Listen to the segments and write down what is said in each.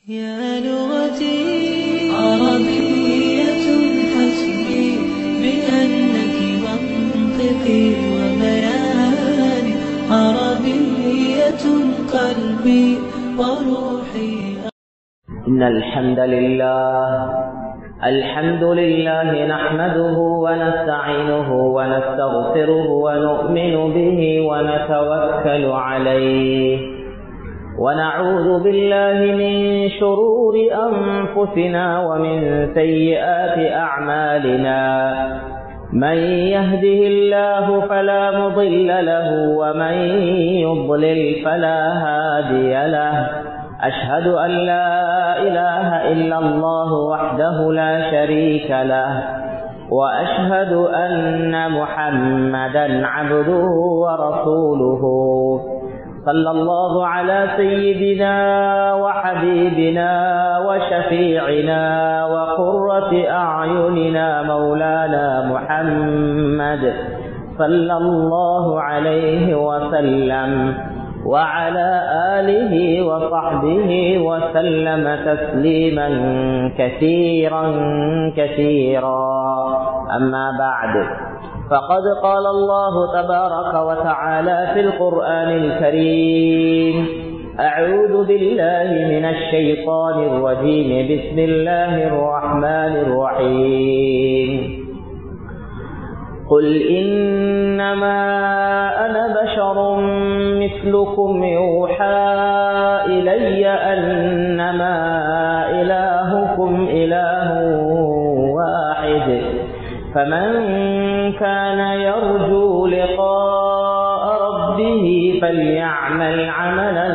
يا لغتي عربية حسبي بأنك منطقي وبياني عربية قلبي وروحي إن الحمد لله الحمد لله نحمده ونستعينه ونستغفره ونؤمن به ونتوكل عليه ونعوذ بالله من شرور أنفسنا ومن سيئات أعمالنا من يهده الله فلا مضل له ومن يضلل فلا هادي له أشهد أن لا إله إلا الله وحده لا شريك له وأشهد أن محمدا عبده ورسوله صلى الله على سيدنا وحبيبنا وشفيعنا وقرة أعيننا مولانا محمد صلى الله عليه وسلم وعلى آله وصحبه وسلم تسليما كثيرا كثيرا أما بعد فقد قال الله تبارك وتعالى في القرآن الكريم أعوذ بالله من الشيطان الرجيم بسم الله الرحمن الرحيم قل إنما أنا بشر مثلكم يوحى إلي أنما إلهكم إله واحد فمن كان يرجو لقاء ربه فليعمل عملا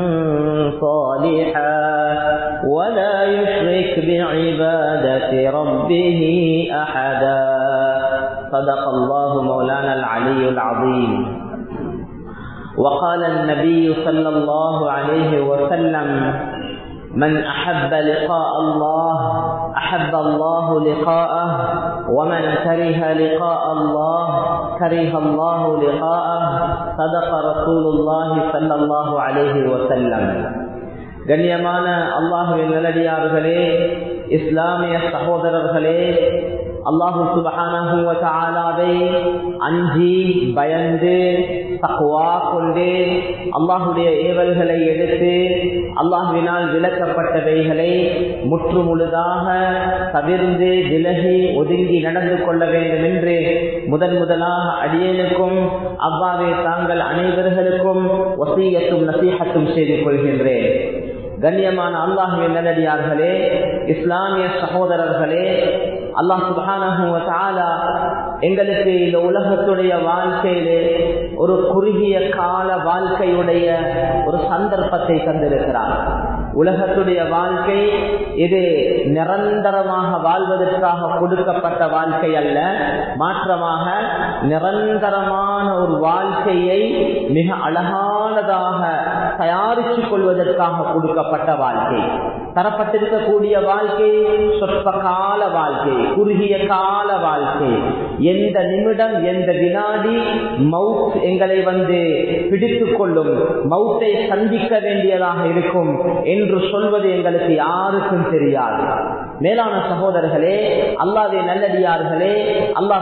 صالحا ولا يشرك بعبادة ربه أحدا صدق الله مولانا العلي العظيم وقال النبي صلى الله عليه وسلم من أحب لقاء الله أحب الله لقاءه ومن كره لقاء الله كره الله لقاءه صدق رسول الله صلى الله عليه وسلم கண்ணியமான அல்லாஹுவின் நல்லடியார்களே இஸ்லாமிய சகோதரர்களே அல்லாஹு சுபஹானவை அஞ்சி பயந்து தக்குவா கொண்டு அல்லாஹுடைய ஏவல்களை எடுத்து அல்லாஹுவினால் விளக்கப்பட்டவைகளை முற்று முழுதாக தவிர்ந்து விலகி ஒதுங்கி நடந்து கொள்ள வேண்டும் என்று முதன் முதலாக அடியனுக்கும் அவ்வாவே தாங்கள் அனைவர்களுக்கும் ஒசீயத்தும் நசீகத்தும் செய்து கொள்கின்றேன் கண்ணியமான அல்லாஹுவின் நல்லடியார்களே இஸ்லாமிய சகோதரர்களே அல்லாஹ் சுபானா எங்களுக்கு இந்த உலகத்துடைய வாழ்க்கையிலே ஒரு குறுகிய கால வாழ்க்கையுடைய ஒரு சந்தர்ப்பத்தை தந்திருக்கிறார் உலகத்துடைய வாழ்க்கை இது நிரந்தரமாக வாழ்வதற்காக கொடுக்கப்பட்ட வாழ்க்கை அல்ல மாற்றமாக நிரந்தரமான ஒரு வாழ்க்கையை மிக அழகானதாக தயாரித்துக் கொள்வதற்காக கொடுக்கப்பட்ட வாழ்க்கை தரப்பட்டிருக்கக்கூடிய வாழ்க்கை சொற்ப கால வாழ்க்கை குறுகிய கால வாழ்க்கை எந்த நிமிடம் எந்த வினாடி மவுத் எங்களை வந்து பிடித்துக் கொள்ளும் மவுத்தை சந்திக்க வேண்டியதாக இருக்கும் என்று சொல்வது எங்களுக்கு யாருக்கும் தெரியாது மேலான சகோதரர்களே அல்லாவே நல்லடியார்களே அல்லாஹ்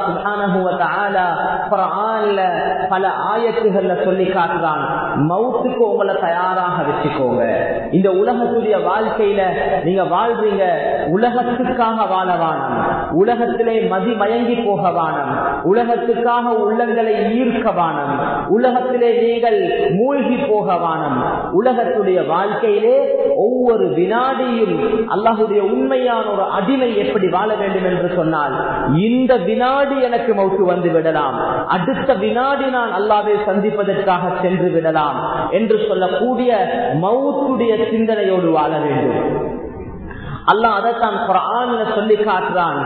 சுல்தான பல ஆயத்துகள்ல சொல்லி காட்டுறான் மவுத்துக்கு உங்களை தயாராக வச்சுக்கோங்க இந்த உலகத்துடைய வாழ்க்கையில நீங்க வாழ்றீங்க உலகத்துக்காக வாழவானம் உலகத்திலே மதி மயங்கி போகவானம் உலகத்துக்காக உள்ளங்களை ஈர்க்கவானம் உலகத்திலே நீங்கள் மூழ்கி போகவானம் உலகத்துடைய வாழ்க்கையிலே ஒவ்வொரு வினாடியும் அல்லாஹுடைய உண்மையான ஒரு அடிமை எப்படி வாழ வேண்டும் என்று சொன்னால் இந்த வினாடி எனக்கு மௌத்து வந்து விடலாம் அடுத்த வினாடி நான் அல்லாவை சந்திப்பதற்காக சென்று விடலாம் என்று சொல்லக்கூடிய மவுத்துடைய சிந்தனையோடு வாழ வேண்டும் அல்லாஹ் அதைத்தான் குரான்ல சொல்லி காட்டுறான்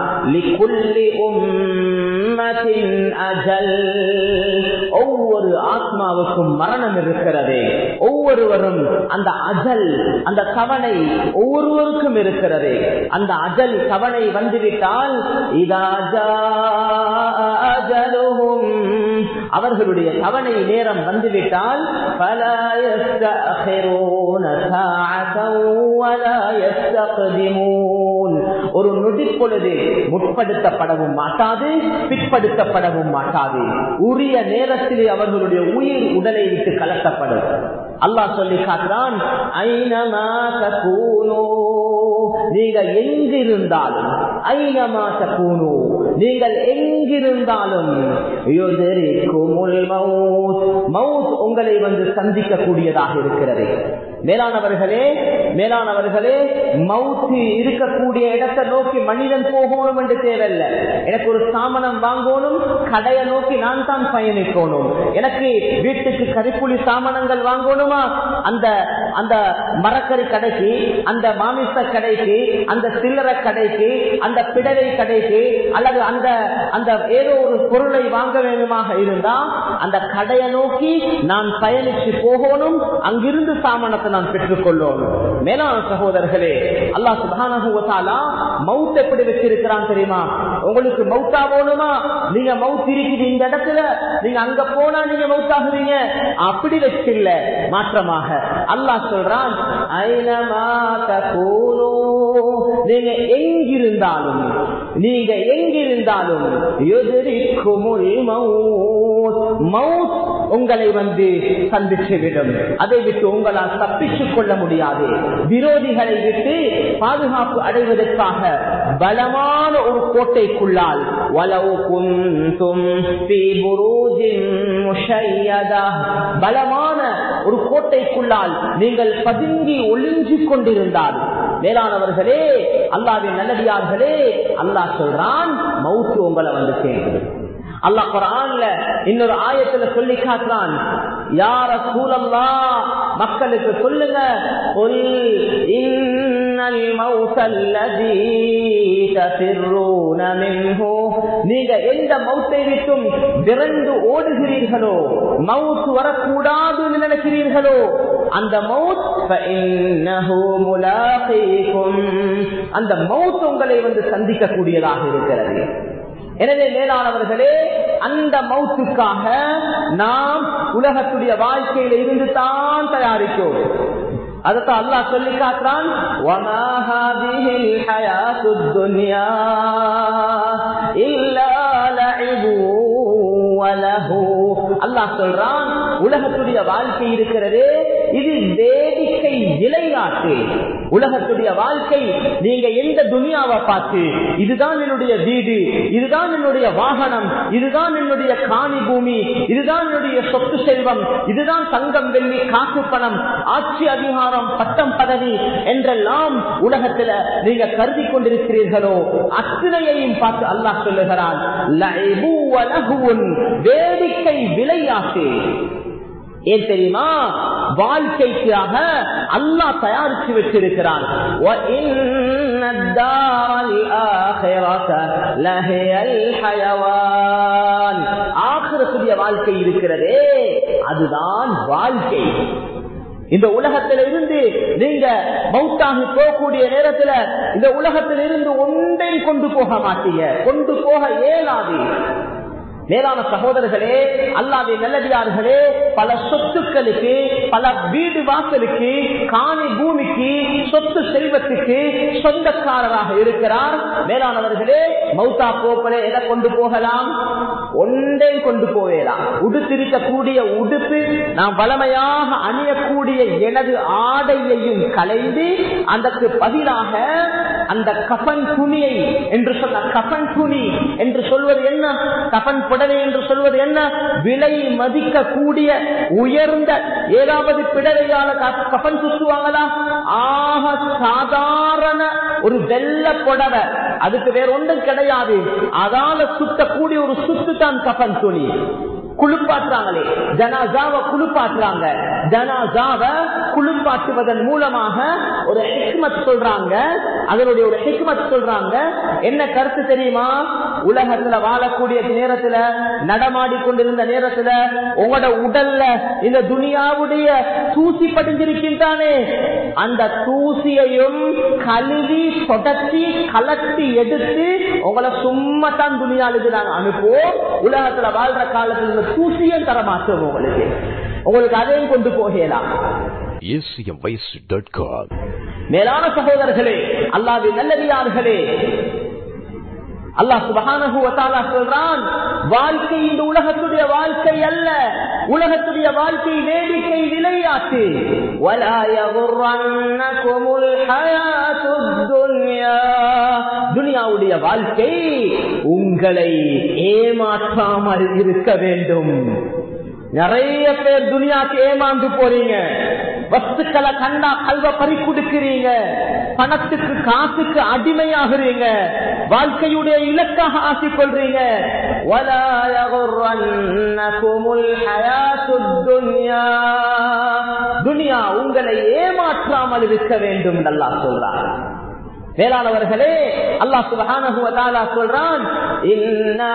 ஒவ்வொரு ஆத்மாவுக்கும் மரணம் இருக்கிறது ஒவ்வொருவரும் அந்த அஜல் அந்த கவனை ஒவ்வொருவருக்கும் இருக்கிறது அந்த அஜல் கவனை வந்துவிட்டால் இதாஜா அஜலுகும் அவர்களுடைய தவணை நேரம் வந்துவிட்டால் فَلَا يَسْتَأْخِرُونَ سَاعَةً وَلَا يَسْتَقْدِمُونَ ஒரு நொடி பொழுது முற்படுத்தப்படவும் மாட்டாது பிற்படுத்தப்படவும் மாட்டாது உரிய நேரத்திலே அவர்களுடைய உயிர் உடலை விட்டு கலக்கப்படும் அல்லாஹ் சொல்லி காட்டுறான் ஐனமா தகூனோ நீங்கள் எங்கிருந்தாலும் ஐனமா தகூனோ நீங்கள் எங்கிருந்தாலும் யுதரிக்குமுல் மவுத் மவுத் உங்களை வந்து சந்திக்க கூடியதாக இருக்கிறது மேலானவர்களே மேலானவர்களே மவுத்து இருக்கக்கூடிய இடத்தை நோக்கி மனிதன் போகணும் என்று தேவையில்லை எனக்கு ஒரு சாமனம் வாங்கணும் கடையை நோக்கி நான் தான் பயணிக்கணும் எனக்கு வீட்டுக்கு கரிப்புளி சாமனங்கள் வாங்கணுமா அந்த அந்த மரக்கறி கடைக்கு அந்த மாமிச கடைக்கு அந்த சில்லறை கடைக்கு அந்த பிடவை கடைக்கு அல்லது அந்த அந்த ஏதோ ஒரு பொருளை வாங்க வேண்டுமாக இருந்தா அந்த கடையை நோக்கி நான் பயணிச்சு போகணும் அங்கிருந்து சாமானத்தை நான் பெற்றுக்கொள்ளணும் மேலான சகோதரர்களே அல்லாஹ் சுபானா மவுத் எப்படி வச்சிருக்கிறான் தெரியுமா உங்களுக்கு மவுத்தா போகணுமா நீங்க மவுத் இருக்குது இந்த இடத்துல நீங்க அங்க போனா நீங்க மவுத்தாகுவீங்க அப்படி வச்சில்ல மாற்றமாக அல்லாஹ் சொல்றான் ஐனமா தகூனூ. நீங்க எங்கிருந்தாலும் நீங்க எங்கிருந்தாலும் யுத்ரிக்குமுல் மவுத். மவுத் உங்களை வந்து சந்திச்சு விடும் அதை விட்டு உங்களால் தப்பிச்சுக் கொள்ள முடியாது விரோதிகளை விட்டு பாதுகாப்பு அடைவதற்காக பலமான ஒரு கோட்டைக்குள்ளால் வலவு குந்தும் ஃபீ புரூஜின் முஷையதா. பலமான ஒரு கோட்டைக்குள்ளால் நீங்கள் பதுங்கி ஒளிஞ்சிக் கொண்டிருந்தால் மேலானவர்களே அல்லாவின் நல்லடியார்களே அல்லாஹ் சொல்றான் மவுத்து உங்களை வந்து சேர்ந்தது அல்லாஹ் குரான்ல இன்னொரு ஆயத்துல சொல்லி காட்டுறான் யார சூழல்லா மக்களுக்கு சொல்லுங்க قل إن الموت الذي تفرون منه நீங்க எந்த மௌத்தை விட்டும் விரைந்து ஓடுகிறீர்களோ மவுத் வரக்கூடாது நினைக்கிறீர்களோ அந்த மவுத் فإنه ملاقيكم அந்த மவுத் உங்களை வந்து சந்திக்க கூடியதாக இருக்கிறது எனவே மேலானவர்களே அந்த மௌத்துக்காக நாம் உலகத்துடைய வாழ்க்கையில இருந்து தான் தயாரிக்கும் அதத்தான் அல்லாஹ் சொல்லி காட்டுறான் وَمَا هَذِهِ الْحَيَاةُ الدُّنْيَا إِلَّا لَعِبٌ وَلَهْوٌ அல்லாஹ் சொல்றான் உலகத்துடைய வாழ்க்கை இருக்கிறதே இது வேடிக்கை விளையாட்டு உலகத்துடைய வாழ்க்கை நீங்க எந்த துனியாவை பார்த்து இதுதான் என்னுடைய வீடு இதுதான் என்னுடைய வாகனம் இதுதான் என்னுடைய காணி பூமி இதுதான் என்னுடைய சொத்து செல்வம் இதுதான் தங்கம் வெள்ளி காசு பணம் ஆட்சி அதிகாரம் பட்டம் பதவி என்றெல்லாம் உலகத்துல நீங்க கருதி கொண்டிருக்கிறீர்களோ அத்தனையையும் பார்த்து அல்லாஹ் சொல்லுகிறான் "லஅிபு வ லஹுவுன்", வேடிக்கை விளையாட்டு ஏன் தெரியுமா வாழ்க்கைக்காக அல்லாஹ் தயாரித்து வச்சிருக்கிறான் وَإِنَّ الدَّارَ الْآخِرَةَ لَهِيَ الْحَيَوَانُ ஆகிரத்துடைய வாழ்க்கை இருக்கிறதே அதுதான் வாழ்க்கை இந்த உலகத்தில இருந்து நீங்க மவுத்தாகி போகக்கூடிய நேரத்துல இந்த உலகத்தில இருந்து ஒன்றையும் கொண்டு போக மாட்டீங்க கொண்டு போக இயலாது மேலான சகோதரர்களே அல்லாத நல்லடியார்களே பல சொத்துக்களுக்கு பல வீடு வாசலுக்கு காணி பூமிக்கு சொத்து செல்வத்துக்கு சொந்தக்காரராக இருக்கிறார் மேலானவர்களே மௌத்தா போப்பல எதை கொண்டு போகலாம் ஒன்றே கொண்டு போவேலாம் உடுத்திருக்கக்கூடிய உடுப்பு நாம் வளமையாக அணியக்கூடிய எனது ஆடையையும் கலைந்து அதற்கு பதிலாக அந்த கபன் துணியை என்று சொன்ன கபன் துணி என்று சொல்வது என்ன கபன் புடவை என்று சொல்வது என்ன விலை மதிக்க கூடிய உயர்ந்த ஏதாவது பிடவையால க- கபன் சுத்துவாங்களா ஆக சாதாரண ஒரு வெள்ள புடவை அதுக்கு வேற ஒன்றும் கிடையாது அதால சுத்தக்கூடிய ஒரு சுத்து தான் கபன் துணி குளிப்பாட்டுறாங்களே ஜனாசாவை குளிப்பாட்டுறாங்க ஜனாசாவை குளிப்பாட்டுவதன் மூலமாக ஒரு ஹிக்மத் சொல்றாங்க அதனுடைய ஒரு ஹிக்மத் சொல்றாங்க என்ன கருத்து தெரியுமா உலகத்துல வாழக்கூடிய நேரத்துல நடமாடி கொண்டிருந்த நேரத்துல உங்களோட உடல்ல இந்த துனியாவுடைய தூசி படிஞ்சிருக்கின்றானே அந்த தூசியையும் கழுவி தொடச்சி கலட்டி எடுத்து உங்களை சும்மா தான் துணியாளுக்கு நாங்க அனுப்புவோம் உலகத்துல வாழ்ற காலத்துல இந்த தூசியம் தர மாட்டோம் உங்களுக்கு உங்களுக்கு அதையும் கொண்டு போகலாம் acmvice.com. மேலான சகோதரர்களே அல்லாவின் நல்லடியார்களே அல்லாஹ் சுபஹானஹு வ தஆலா சொல்றான் வாழ்க்கை இந்த உலகத்துடைய வாழ்க்கை அல்ல உலகத்துடைய வாழ்க்கை வேடிக்கை விளையாட்டு வலா யகுர்ரன்னகுமுல் ஹயாத்துத் துன்யா துனியாவுடைய வாழ்க்கை உங்களை ஏமாற்றாமல் இருக்க வேண்டும் நிறைய பேர் துனியாக்கு ஏமாந்து போறீங்க வஸ்துக்களை கண்டா கல்வ பறி கொடுக்கிறீங்க பணத்துக்கு காசுக்கு அடிமையாகிறீங்க வாழ்க்கையுடைய இலக்காக ஆக்கிக் கொள்றீங்க وَلَا يَغُرَّنَّكُمُ الْحَيَاةُ الدُّنْيَا துனியா உங்களை ஏமாற்றாமல் இருக்க வேண்டும் என்று அல்லாஹ் சொல்றார் வேளாளவர்களே அல்லாஹ் சுபஹானஹு வ தஆலா சொல்றான் இன்னா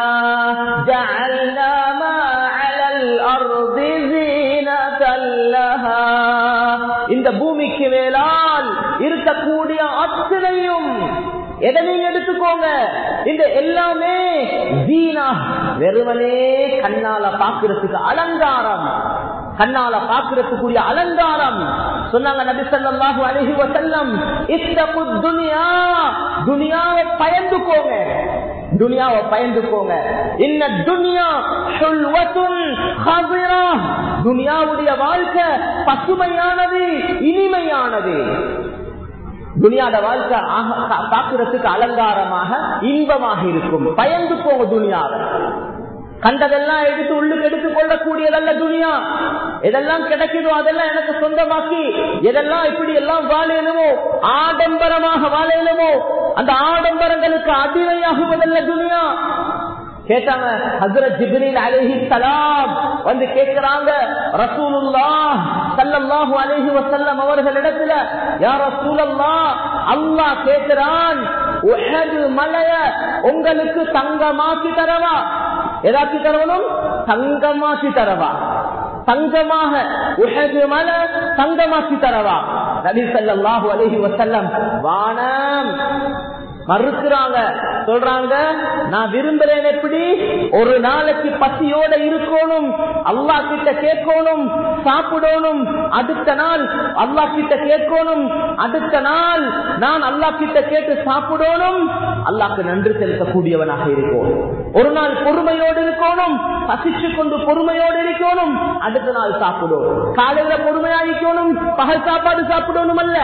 ஜஅல்னா மா அலல் அர்தி ஸீனத்தல் லஹா இந்த பூமிக்கு மேலால் இருக்கக்கூடிய அத்தனையும் எதை நீங்க எடுத்துக்கோங்க இந்த எல்லாமே ஜீனா வெறுமனே கண்ணால பாக்குறதுக்கு அலங்காரம் கண்ணால பாக்குறதுக்குரிய அலங்காரம் சொன்னாங்க நபி ஸல்லல்லாஹு அலைஹி வஸல்லம் இத்தகு துனியா துனியாவை பயந்துக்கோங்க துனியாவை பயந்துக்கோங்க இன்ன துனியா ஹுல்வத்துன் ஹஸிரா துனியாவுடைய வாழ்க்கை பசுமையானது இனிமையானது துனியாட வாழ்க்கை ஆக- பார்க்கிறதுக்கு அலங்காரமாக இன்பமாக இருக்கும் பயந்து போங்க துனியாவை கண்டதெல்லாம் எடுத்து உள்ளுக்கு எடுத்துக் கொள்ளக்கூடியதல்ல துனியா எதெல்லாம் கிடைக்குதோ அதெல்லாம் எனக்கு சொந்தமாக்கி எதெல்லாம் இப்படி எல்லாம் வாழணுமோ ஆடம்பரமாக வாழணுமோ அந்த ஆடம்பரங்களுக்கு அடிமையாகுவதல்ல துனியா கேட்டாங்க ஹசரத் ஜிப்ரீல் அலைஹி சலாம் வந்து கேட்கிறாங்க ரசூலுல்லாஹ் ஸல்லல்லாஹு அலைஹி வஸல்லம் அவர்களிடத்துல யா ரசூலல்லாஹ் அல்லாஹ் கேட்கிறான் உஹது மலைய உங்களுக்கு தங்கமாக்கி தரவா எதாக்கி தரவனும் தங்கமாக்கி தரவா தங்கமாக உஹது மலை தங்கமாக்கி தரவா நபி ஸல்லல்லாஹு அலைஹி வஸல்லம் வானம் மறுக்கிறாங்க சொல்றாங்க நான் விரும்புறேன் எப்படி ஒரு நாளைக்கு பசியோட இருக்கணும் அல்லா கிட்ட கேட்கணும் சாப்பிடணும் அடுத்த நாள் அல்லா கிட்ட கேட்கணும் அடுத்த நாள் நான் அல்லா கிட்ட கேட்டு சாப்பிடணும் அல்லாக்கு நன்றி செலுத்தக்கூடியவனாக இருக்கும் ஒரு நாள் பொறுமையோடு இருக்கணும் பசிச்சு கொண்டு பொறுமையோடு இருக்கணும் அடுத்த நாள் சாப்பிடும் காலையில பொறுமையா இருக்கணும் பகல் சாப்பாடு சாப்பிடணும் அல்ல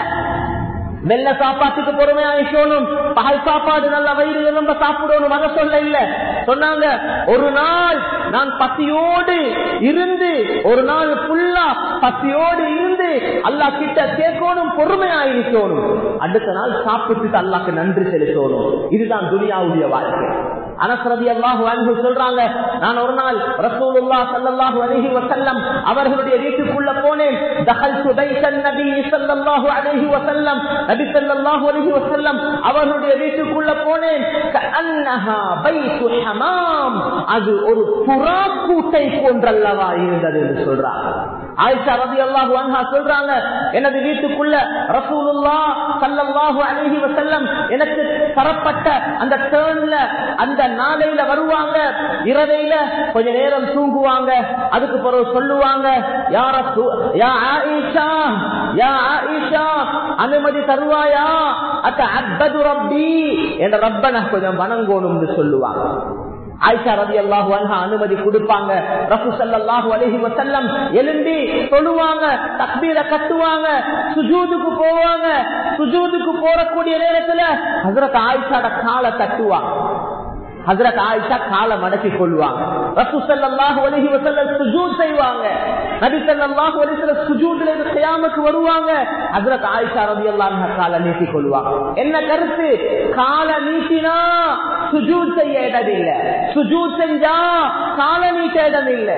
வெள்ள சாப்பாட்டுக்கு பொறுமையா இருக்கணும் பகல் சாப்பாடு நல்ல வயிறு ரொம்ப சாப்பிடணும் அதை சொல்ல இல்ல சொன்னாங்க ஒரு நாள் நான் பசியோடு இருந்து ஒரு நாள் ஃபுல்லா பசியோடு இருந்து அல்லா கிட்ட கேட்கணும் பொறுமையா இருக்கணும் அடுத்த நாள் சாப்பிட்டுட்டு அல்லாக்கு நன்றி செலுத்தணும் இதுதான் துனியாவுடைய வாழ்க்கை அனசரதி அல்லாஹு அன்பு சொல்றாங்க நான் ஒரு நாள் ரசூலுல்லா ஸல்லல்லாஹு அலைஹி வஸல்லம் அவர்களுடைய வீட்டுக்குள்ள போனேன் தஹல்து பைத்தன் நபி ஸல்லல்லாஹு அலைஹி வஸல்லம் நபி ஸல்லல்லாஹு அலைஹி வஸல்லம் அவர்களுடைய வீட்டுக்குள்ள போனேன் கஅன்னஹா பைத்து ஹமாம் அது ஒரு புறா கூட்டை போன்றல்லவா இருந்தது என்று சொல்றாங்க ஆயிஷா ரலியல்லாஹு அன்ஹா சொல்றாங்க எனது வீட்டுக்குள்ள ரசூலுல்லா ஸல்லல்லாஹு அலைஹி வஸல்லம் எனக்கு தரப்பட்ட அந்த டர்ன்ல அந்த நாளையில வருவாங்க இரவையில கொஞ்ச நேரம் தூங்குவாங்க அதுக்கு பிறகு சொல்லுவாங்க யார யா ஆயிஷா யா ஆயிஷா அனுமதி தருவாயா அத்த அத்தது ரப்பி என்ற ரப்பனை கொஞ்சம் வணங்கணும்னு சொல்லுவாங்க ஆயிஷா ரதி அல்லாஹு அன்ஹா அனுமதி கொடுப்பாங்க ரசூ ஸல்லல்லாஹு அலைஹி வஸல்லம் எழும்பி தொழுவாங்க தக்பீர கட்டுவாங்க சுஜூதுக்கு போவாங்க சுஜூதுக்கு போறக்கூடிய நேரத்துல ஹஜ்ரத் ஆயிஷாட காலை தட்டுவாங்க ஹசரத் ஆயிஷா காலை மடக்கி கொள்வாங்க ரசூ ஸல்லல்லாஹு அலைஹி வஸல்லம் சுஜூத் செய்வாங்க நபி ஸல்லல்லாஹு அலைஹி வஸல்லம் சுஜூத்ல இருந்து கியாமத்துக்கு வருவாங்க ஹசரத் ஆயிஷா ரலியல்லாஹு அன்ஹா காலை நீட்டி கொள்வாங்க என்ன கருத்து காலை நீட்டினா சுஜூத் செய்ய இடம் இல்ல சுஜூத் செஞ்சா காலை நீட்ட இடம் இல்லை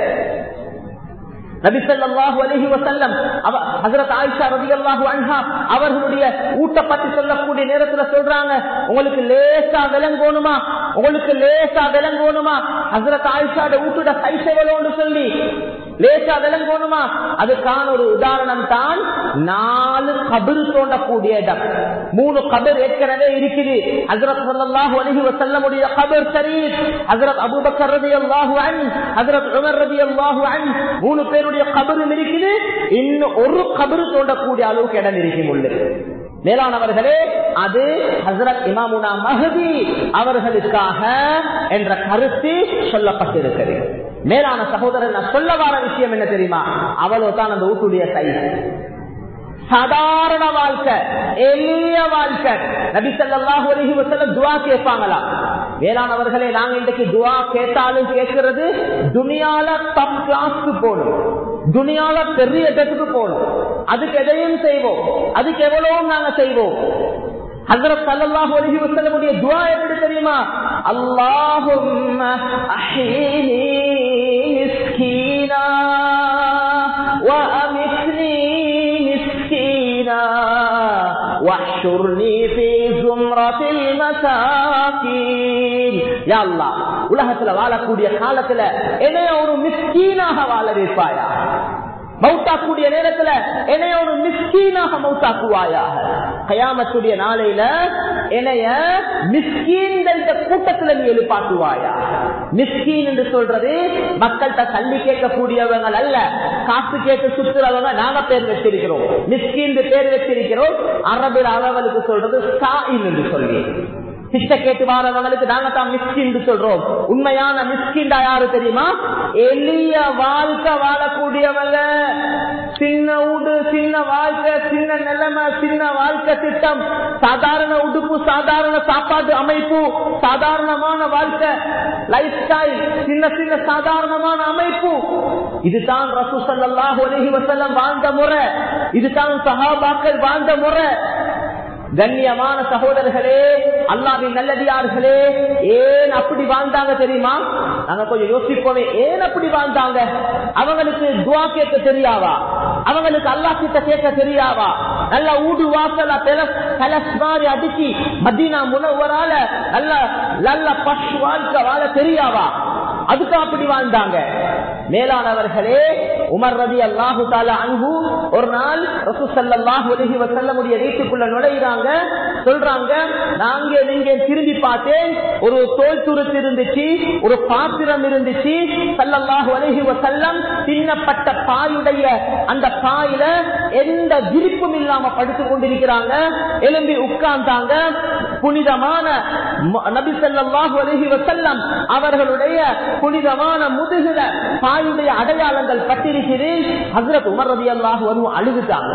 நபிசல்லாஹு அலஹி வசல்லம் ஹசரத் ஆயிஷா ரதியல்லாஹு அன்ஹா அவர்களுடைய ஊட்ட பத்தி சொல்லக்கூடிய நேரத்துல சொல்றாங்க உங்களுக்கு லேசா விளங்கணுமா உங்களுக்கு லேசா விளங்கணுமா ஹசரத் ஆயிஷாட ஊட்டுட சைஸ் எவ்வளோன்னு சொல்லி லேசா விளங்கணுமா அதுக்கான ஒரு உதாரணம் தான் நாலு கபரு தோண்டக்கூடிய இடம் மூணு கபர் ஏற்கனவே இருக்குது ஹசரத் சல்லாஹூ அலஹி வசல்லமுடைய கபர் ஷரீப் ஹசரத் அபுபக்கர் ரதி அல்லாஹு அன் ஹசரத் உமர் ரதி அல்லாஹு அன் மூணு பேருடைய கபரும் இருக்குது இன்னும் ஒரு கபரு தோண்டக்கூடிய அளவுக்கு இடம் இருக்கும் உள்ளது மேலானவர்களே அது ஹசரத் இமாமுனா மஹதி அவர்களுக்காக என்ற கருத்து சொல்லப்பட்டிருக்கிறது மேலான சகோதரர் நான் சொல்ல வர விஷயம் என்ன தெரியுமா அவ்வளவுதான் அந்த வீட்டுடைய சைஸ் சாதாரண வாழ்க்கை எளிய வாழ்க்கை நபி ஸல்லல்லாஹு அலைஹி வஸல்லம் துஆ கேட்பாங்களா வேளாணவர்களே நாங்க இன்றைக்கு துஆ கேட்டாலும் கேட்கிறது துனியால டாப் கிளாஸ்க்கு போகணும் துனியால பெரிய இடத்துக்கு போகணும் அதுக்கு எதையும் செய்வோம் அதுக்கு எவ்வளவும் நாங்க செய்வோம் ஹசரத் சல்லல்லாஹு அலைஹி வஸல்லமுடைய துஆ எப்படி தெரியுமா அல்லாஹும்ம அஹீனி மிஸ்கீனா وأمتني مسكينا واحشرني في زمرة المساكين يا الله உலகத்துல வாழக்கூடிய காலத்துல என்னைய ஒரு மிஸ்கீனாக வாழ வைப்பாயா மௌத்தாக்கூடிய நேரத்துல என்னைய ஒரு மிஸ்கீனாக மௌத்தாக்குவாயாக கயாமத்துடைய நாளையில என்னைய மிஸ்கீன்கள் கூட்டத்துல நீ எழுப்பாட்டுவாயா மிஸ்கீன் என்று சொல்றது மக்கள்கிட்ட தள்ளி கேட்கக்கூடியவங்க அல்ல காசு கேட்டு சுத்துறவங்க நாங்க பேர் வச்சிருக்கிறோம் மிஸ்கீன் பேர் வச்சிருக்கிறோம் அரபில் அவர்களுக்கு சொல்றது சாயின் என்று சொல்லி சிஷ்ட கேட்டு வாரவங்களுக்கு நாங்க தான் மிஸ்கின் சொல்றோம் உண்மையான மிஸ்கின்டா யாரு தெரியுமா எளிய வாழ்க்கை வாழக்கூடியவங்க சின்ன உடு சின்ன வாழ்க்கை சின்ன நிலைமை சின்ன வாழ்க்கை திட்டம் சாதாரண உடுப்பு சாதாரண சாப்பாடு அமைப்பு சாதாரணமான வாழ்க்கை லைஃப் ஸ்டைல் சின்ன சின்ன சாதாரணமான அமைப்பு இதுதான் ரசூ சல்லாஹ் அலஹி வசல்லம் வாழ்ந்த முறை இதுதான் சஹாபாக்கள் வாழ்ந்த முறை கண்ணியமான சகோதரர்களே அல்லாவின் நல்லடியார்களே ஏன் அப்படி வாழ்ந்தாங்க தெரியுமா நாங்க கொஞ்சம் யோசிப்போமே ஏன் அப்படி வாழ்ந்தாங்க அவங்களுக்கு துவா கேட்க தெரியாவா அவங்களுக்கு அல்லா கிட்ட கேட்க தெரியாவா நல்ல ஊடு வாசல பெலஸ் மாதிரி அடிச்சு மதீனா முனவரால நல்ல நல்ல பஷ் வாழ்க்கை வாழ தெரியாவா அதுக்கு அப்படி வாழ்ந்தாங்க மேலானவர்களே உமர் ரதி அல்லாஹு தாலா அன்பு ஒரு நாள் ரசூசல்லாஹு அலஹி வசல்லமுடைய வீட்டுக்குள்ள நுழையிறாங்க சொல்றாங்க நாங்க நீங்க திரும்பி பார்த்தேன் ஒரு தோல் துருத்து இருந்துச்சு ஒரு பாத்திரம் இருந்துச்சு சல்லல்லாஹு அலஹி வசல்லம் தின்னப்பட்ட பாயுடைய அந்த பாயில எந்த விருப்பும் இல்லாம படுத்துக் கொண்டிருக்கிறாங்க எலும்பி உட்கார்ந்தாங்க புனிதமான நபி சல்லாஹு அலஹி வசல்லம் அவர்களுடைய புனிதமான முதுகுல தாயுடைய அடையாளங்கள் பட்டிருக்கிறேன் ஹசரத் உமர் ரதி அல்லாஹ் வரும் அழுகுட்டாங்க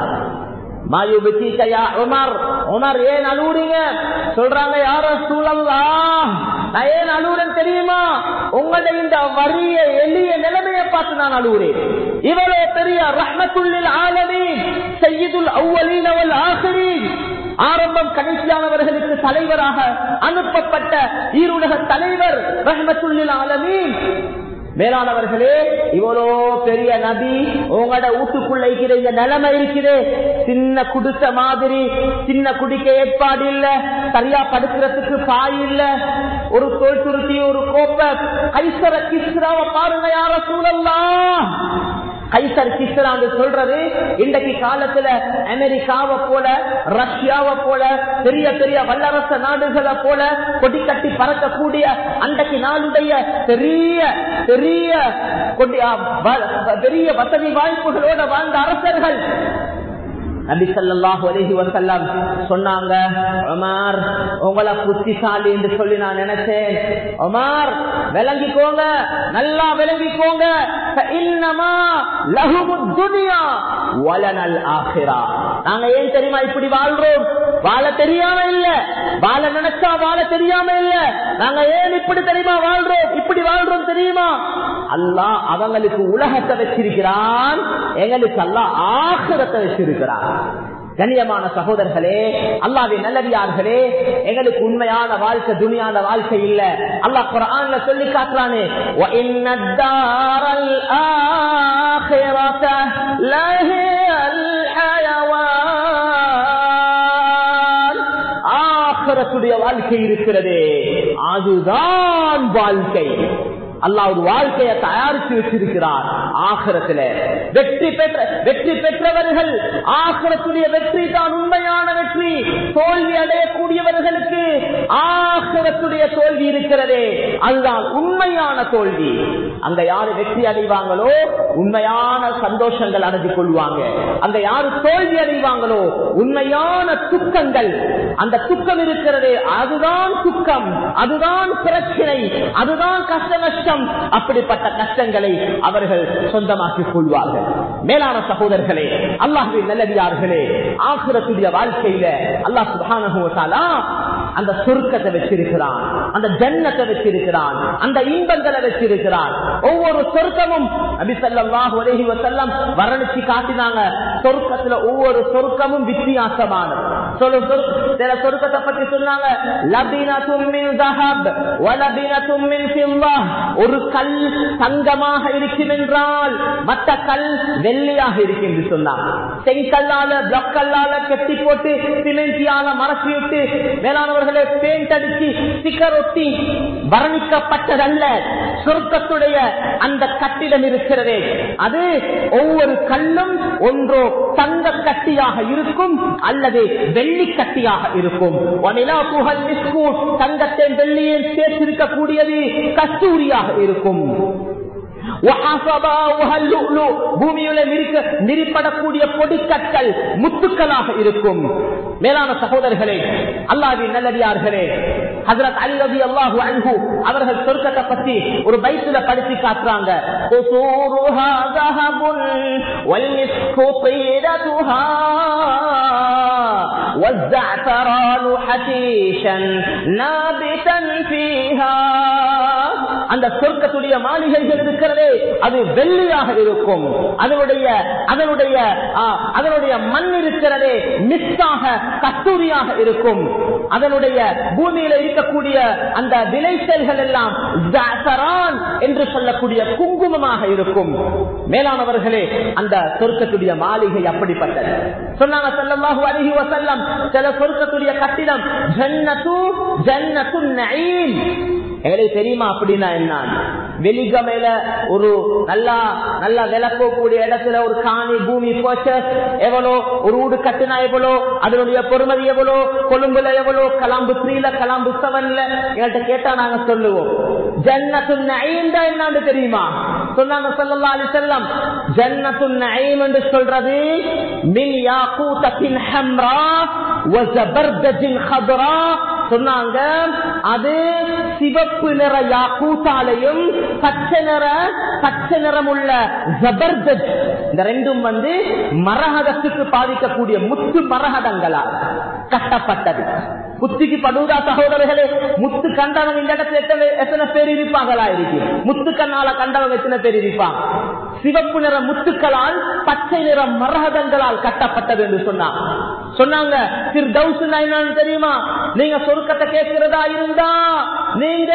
ஏன் அழுவுறீங்க சொல்றாங்க யார சூழல்லா நான் ஏன் அழுவுறேன் தெரியுமா உங்களுடைய இந்த வறிய எளிய நிலைமையை பார்த்து நான் அழுவுறேன் இவ்வளவு பெரிய ரஹ்மத்துள்ளில் ஆலமி செய்யுதுல் அவ்வளீன் அவள் ஆசிரியர் ஆரம்பம் கடைசியானவர்களுக்கு தலைவராக அனுப்பப்பட்ட ஈருலக தலைவர் ரஹமத்துள்ளில் ஆலமீன் மேலானவர்களே இவ்வளோ பெரிய நபி உங்களோட வீட்டுக்குள்ள இருக்கிற இந்த நிலைமை இருக்குது சின்ன குடிச மாதிரி சின்ன குடிக்க ஏற்பாடு இல்ல சரியா படுக்கிறதுக்கு பாய் இல்ல ஒரு தோல் துருத்தி ஒரு கோப்ப கைசர கிஸ்ராவை பாருங்க யார சூழல்லாம் கைசர் கிஸ்ரான்னு சொல்றது இன்றைக்கு காலத்துல அமெரிக்காவை போல ரஷ்யாவை போல பெரிய பெரிய வல்லரச நாடுகளை போல கொடி கட்டி பறக்கக்கூடிய அன்றைக்கு நாளுடைய பெரிய பெரிய பெரிய வசதி வாய்ப்புகளோட வாழ்ந்த அரசர்கள் நபி சல்லாஹு அலஹி வசல்லாம் சொன்னாங்க ஒமார் உங்களை புத்திசாலி என்று சொல்லி நான் நினைச்சேன் ஒமார் விளங்கிக்கோங்க நல்லா விளங்கிக்கோங்க இன்னமா லகுமு துனியா வலனல் ஆகிரா நாங்க ஏன் தெரியுமா இப்படி வாழ்றோம் வாழ தெரியாம இல்ல வாழ நினைச்சா வாழ தெரியாம இல்ல நாங்க ஏன் இப்படி தெரியுமா வாழ்றோம் இப்படி வாழ்றோம் தெரியுமா அல்லா அவங்களுக்கு உலகத்தை வச்சிருக்கிறான் எங்களுக்கு அல்லா ஆசிரத்தை வச்சிருக்கிறான் கண்ணியமான சகோதரர்களே அல்லாவின் நல்லவியார்களே எங்களுக்கு உண்மையான வாழ்க்கை துணியான வாழ்க்கை இல்ல அல்லா குரான்ல சொல்லி காட்டுறானே ஆகரத்துடைய வாழ்க்கை இருக்கிறது அதுதான் வாழ்க்கை அல்லாஹ் ஒரு வாழ்க்கையை தயாரித்து வச்சிருக்கிறார் ஆகரத்துல வெற்றி பெற்ற வெற்றி பெற்றவர்கள் ஆகரத்துடைய வெற்றி தான் உண்மையான வெற்றி தோல்வி அடையக்கூடியவர்களுக்கு ஆகரத்துடைய தோல்வி இருக்கிறதே அதுதான் உண்மையான தோல்வி அங்க யாரு வெற்றி அடைவாங்களோ உண்மையான சந்தோஷங்கள் அடைஞ்சு கொள்வாங்க அங்க யாரு தோல்வி அடைவாங்களோ உண்மையான துக்கங்கள் அந்த துக்கம் இருக்கிறதே அதுதான் துக்கம் அதுதான் பிரச்சனை அதுதான் கஷ்ட நஷ்டம் அப்படிப்பட்ட கஷ்டங்களை அவர்கள் சொந்தமாக்கிக் கொள்வார்கள் மேலான சகோதரர்களே அல்லாஹின் நல்லடியார்களே ஆசுரத்துடைய வாழ்க்கையில அல்லாஹ் சுபானா அந்த சுருக்கத்தை வச்சிருக்கிறான் அந்த ஜன்னத்தை வச்சிருக்கிறான் அந்த இன்பங்களை வச்சிருக்கிறான் ஒவ்வொரு சொர்க்கமும் அபிசல்லாஹ் உலகி வசல்லம் வர்ணிச்சு காட்டினாங்க சொர்க்கத்துல ஒவ்வொரு சொர்க்கமும் வித்தியாசமானது சொல்லு சில சொர்க்கத்தை பத்தி சொன்னாங்க ஒரு கல் தங்கமாக இருக்கும் என்றால் மற்ற கல் வெள்ளையாக இருக்கும் என்று சொன்னாங்க செங்கல்லால பிளாக் கல்லால கெட்டி போட்டு சிமெண்டியால மரத்தி விட்டு மேலானவர்களை பெயிண்ட் அடிச்சு ஸ்டிக்கர் ஒட்டி வர்ணிக்கப்பட்டதல்ல சொர்க்கத்துடைய அந்த கட்டிடம் இருக்கிறதே அது ஒவ்வொரு கல்லும் ஒன்றோ தங்க கட்டியாக இருக்கும் அல்லது வெள்ளி கட்டியாக இருக்கும் தங்கத்தை வெள்ளியை சேர்த்திருக்கக்கூடியது கஸ்தூரியாக இருக்கும் பூமியில நெறிப்படக்கூடிய பொடிக்கற்கள் முத்துக்களாக இருக்கும் மேலான சகோதரர்களே அல்லாவின் நல்லடியார்களே ஹசரத் அலி ரவி அல்லாஹு அன்பு அவர்கள் சொர்க்கத்தை பத்தி ஒரு பைத்துல படிச்சு காட்டுறாங்க والزعفران حشيشا نابتا فيها அந்த சொர்க்கத்துடைய மாளிகைகள் இருக்கிறதே அது வெள்ளியாக இருக்கும் அதனுடைய அதனுடைய அதனுடைய மண் இருக்கிறதே மிஸ்ஸாக கஸ்தூரியாக இருக்கும் அதனுடைய பூமியில இருக்கக்கூடிய அந்த விளைச்சல்கள் எல்லாம் என்று சொல்லக்கூடிய குங்குமமாக இருக்கும் மேலானவர்களே அந்த சொர்க்கத்துடைய மாளிகை அப்படிப்பட்டது சொன்னாங்க செல்லமாக அருகி வசல்லம் சில சொர்க்கத்துடைய கட்டிடம் ஜன்னத்து ஜன்னத்து நயீம் எங்களுக்கு தெரியுமா அப்படின்னா என்ன வெளிகமையில ஒரு நல்லா நல்லா விளக்கக்கூடிய இடத்துல ஒரு காணி பூமி போச்சு எவ்வளோ ஒரு வீடு கட்டினா எவ்வளோ அதனுடைய பொறுமதி எவ்வளோ கொழும்புல எவ்வளோ கலாம்பு த்ரீல கலாம்பு செவன்ல எங்கள்கிட்ட கேட்டா நாங்க சொல்லுவோம் ஜன்னத்து நைந்தா என்னன்னு தெரியுமா சொன்னாங்க சொல்லல்லா அலி செல்லம் ஜன்னத்து நைம் என்று சொல்றது மின் யாக்கூத்தத்தின் ஹம்ரா வஜபர்தஜின் ஹதுரா சொன்னாங்க அது சிவப்பு நிற யாக்கூத்தாலையும் பச்சை நிற பச்சை நிறம் உள்ள ஜபர்தஜ் இந்த ரெண்டும் வந்து மரகதத்துக்கு பாதிக்கக்கூடிய முத்து மரகதங்களால் கட்டப்பட்டது புத்திக்கு படுவதா சகோதரர்களே முத்து கண்டவங்க இந்த இடத்துல எத்தனை எத்தனை பேர் இருப்பாங்களா இருக்கு முத்து கண்ணால கண்டவங்க எத்தனை பேர் இருப்பாங்க சிவப்பு நிற முத்துக்களால் பச்சை நிற மரகதங்களால் கட்டப்பட்டது என்று சொன்னாங்க சொன்னாங்க என்னன்னு தெரியுமா நீங்க சொருக்கத்தை கேட்கிறதா இருந்தா நீங்க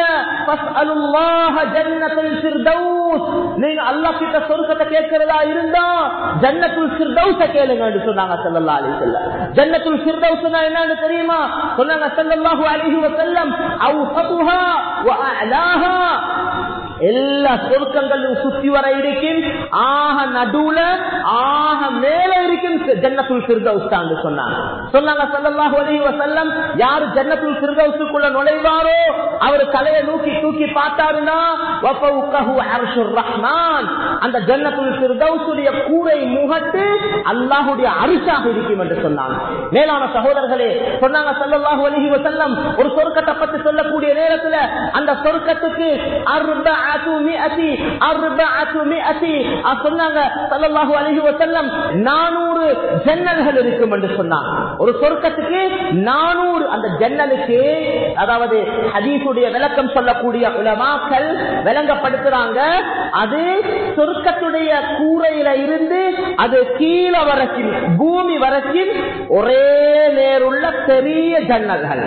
நீங்க அல்லா கிட்ட சொருக்கத்தை கேட்கிறதா இருந்தா ஜன்னத்துல் சிர்தௌச கேளுங்க சொன்னாங்க சல்லல்லா அலி செல்ல ஜன்னத்துல் சிர்தௌஸ்னா என்னன்னு தெரியுமா சொன்னாங்க சல்லல்லாஹு அலைஹி வஸல்லம் அவ்ஸதுஹா வ அலாஹா எல்லா சொருக்கங்களும் சுத்தி வர இருக்கும் ஆக நடுவுல ஆக மேல இருக்கும் ஜன்னத்துல் சிறுதவுஸ்தான் சொன்னாங்க சொன்னாங்க சல்லல்லாஹு அலைஹி வஸல்லம் யார் ஜன்னத்துல் சிறுதவுசுக்குள்ள நுழைவாரோ அவர் தலையை நூக்கி தூக்கி பார்த்தாருன்னா வஃபௌகஹு அர்ஷுர் ரஹ்மான் அந்த ஜன்னத்துல் சிறுதவுசுடைய கூரை முகட்டு அல்லாஹ்வுடைய அரிசாக இருக்கும் என்று சொன்னாங்க மேலான சகோதரர்களே சொன்னாங்க சல்லல்லாஹு அலைஹி வஸல்லம் ஒரு சொர்க்கத்தை பத்தி சொல்லக்கூடிய நேரத்துல அந்த சொர்க்கத்துக்கு அர்ப நானூறு ஜன்னல்கள் இருக்கும் என்று சொன்னாங்க ஒரு சொர்க்கத்துக்கு நானூறு அந்த ஜன்னலுக்கு அதாவது ஹதீசுடைய விளக்கம் சொல்லக்கூடிய உலமாக்கள் விளங்கப்படுத்துறாங்க அது சொர்க்கத்துடைய கூரையில இருந்து அது கீழே வரைக்கும் பூமி வரைக்கும் ஒரே நேருள்ள பெரிய ஜன்னல்கள்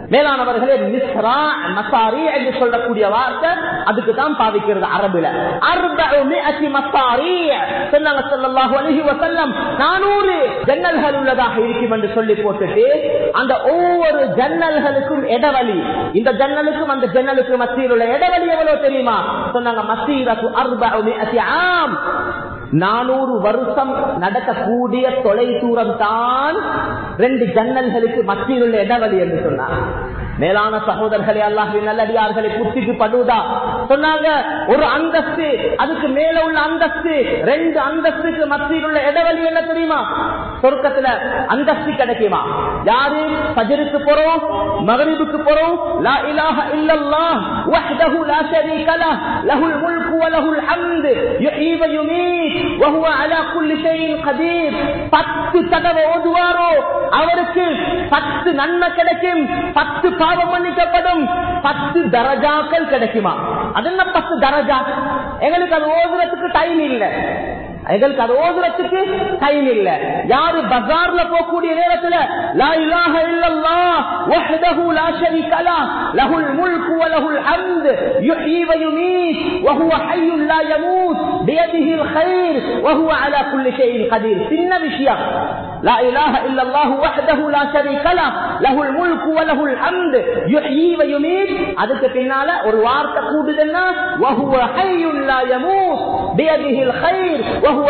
மேலானவர்களே மிஸ்ரா மசாரி என்று சொல்லக்கூடிய வார்த்தை அதுக்கு தான் பாவிக்கிறது அரபுல அறுபது மசாரி சொன்னாங்க ஸல்லல்லாஹு அலைஹி வஸல்லம் 400 ஜன்னல்கள் உள்ளதாக இருக்கும் என்று சொல்லி போட்டுட்டு அந்த ஒவ்வொரு ஜன்னல்களுக்கும் இடவழி இந்த ஜன்னலுக்கும் அந்த ஜன்னலுக்கும் மத்தியில் உள்ள இடவழி எவ்வளவு தெரியுமா சொன்னாங்க மசீரத்து அறுபது ஆம் நானூறு வருஷம் நடக்கக்கூடிய தொலை தூரம் தான் ரெண்டு ஜன்னல்களுக்கு மத்தியில் உள்ள இடவழி என்று சொன்னார் மேலான சகோதரர்களே அல்லாஹின் நல்லடியார்களை புத்திக்கு படுவதா சொன்னாங்க ஒரு அந்தஸ்து அதுக்கு மேல உள்ள அந்தஸ்து ரெண்டு அந்தஸ்துக்கு மத்தியில் உள்ள இடவழி என்ன தெரியுமா சொர்க்கத்துல அந்தஸ்து கிடைக்குமா யாரு பஜருக்கு போறோம் மகரிபுக்கு போறோம் லா இலாஹ இல்லல்லாஹ் வஹ்தஹு லா ஷரீக லஹ் லஹுல் முல்கு வ லஹுல் ஹம்து யுஹ்யி வ யுமீத் வ ஹுவ அலா குல்லி ஷைஇன் கதீர் பத்து தடவை ஓதுவாரோ அவருக்கு பத்து நன்மை கிடைக்கும் பத்து பாவம் மன்னிக்கப்படும் பத்து தரஜாக்கள் கிடைக்குமா அது என்ன பத்து தரஜா எங்களுக்கு அது ஓதுறதுக்கு டைம் இல்லை எங்களுக்கு அது ஓதுறதுக்கு டைம் இல்ல யாரு பஜார்ல போகக்கூடிய நேரத்துல லா இலாஹ இல்லல்லாஹ் வஹ்தஹு லா ஷரீக லஹ் லஹுல் முல்கு வ லஹுல் ஹம்து யுஹ்யி வ யுமீத் வ ஹுவ ஹய்யுன் லா யமூத் பியதிஹில் கைர் வ ஹுவ அலா குல்லி ஷைஇன் கதீர் சின்ன விஷயம் லா இலாஹ இல்லல்லாஹ் வஹ்தஹு லா ஷரீக லஹ் லஹுல் முல்கு வ லஹுல் ஹம்து யுஹ்யி வ யுமீத் அதுக்கு பின்னால ஒரு வார்த்தை கூடுதுன்னா வ ஹுவ ஹய்யுன் லா யமூத் பியதிஹில் கைர்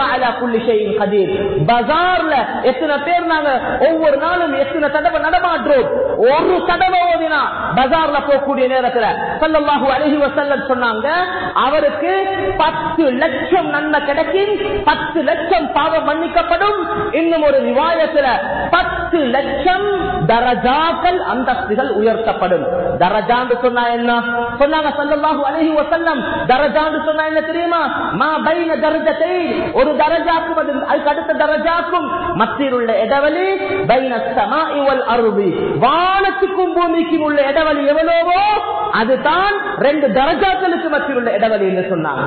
பஜார்ல எத்தனை பேர் நாங்க ஒவ்வொரு நாளும் எத்தனை தடவை நடமாற்றோம் ஒரு தடவை ஓதினா பஜார்ல போகக்கூடிய நேரத்துல சொல்லல்லாஹு அழகி வசல்லம் சொன்னாங்க அவருக்கு பத்து லட்சம் நன்மை கிடைக்கும் பத்து லட்சம் பாவம் மன்னிக்கப்படும் இன்னும் ஒரு விவாயத்துல பத்து லட்சம் தரஜாக்கள் அந்தஸ்துகள் உயர்த்தப்படும் தரஜான்னு சொன்னா என்ன சொன்னாங்க சொல்லல்லாஹு அழகி வசல்லம் தரஜான்னு சொன்னா என்ன தெரியுமா மா பைன தரஜத்தை ஒரு தரஜாக்கும் அது அதுக்கு அடுத்த தரஜாக்கும் மத்தியில் உள்ள இடவழி பைன சமாஇ வல் அருவி வானத்துக்கும் பூமிக்கும் உள்ள இடவழி எவ்வளவோ அதுதான் ரெண்டு தரஜாக்களுக்கு மத்தியில் உள்ள இடவழி என்று சொன்னாங்க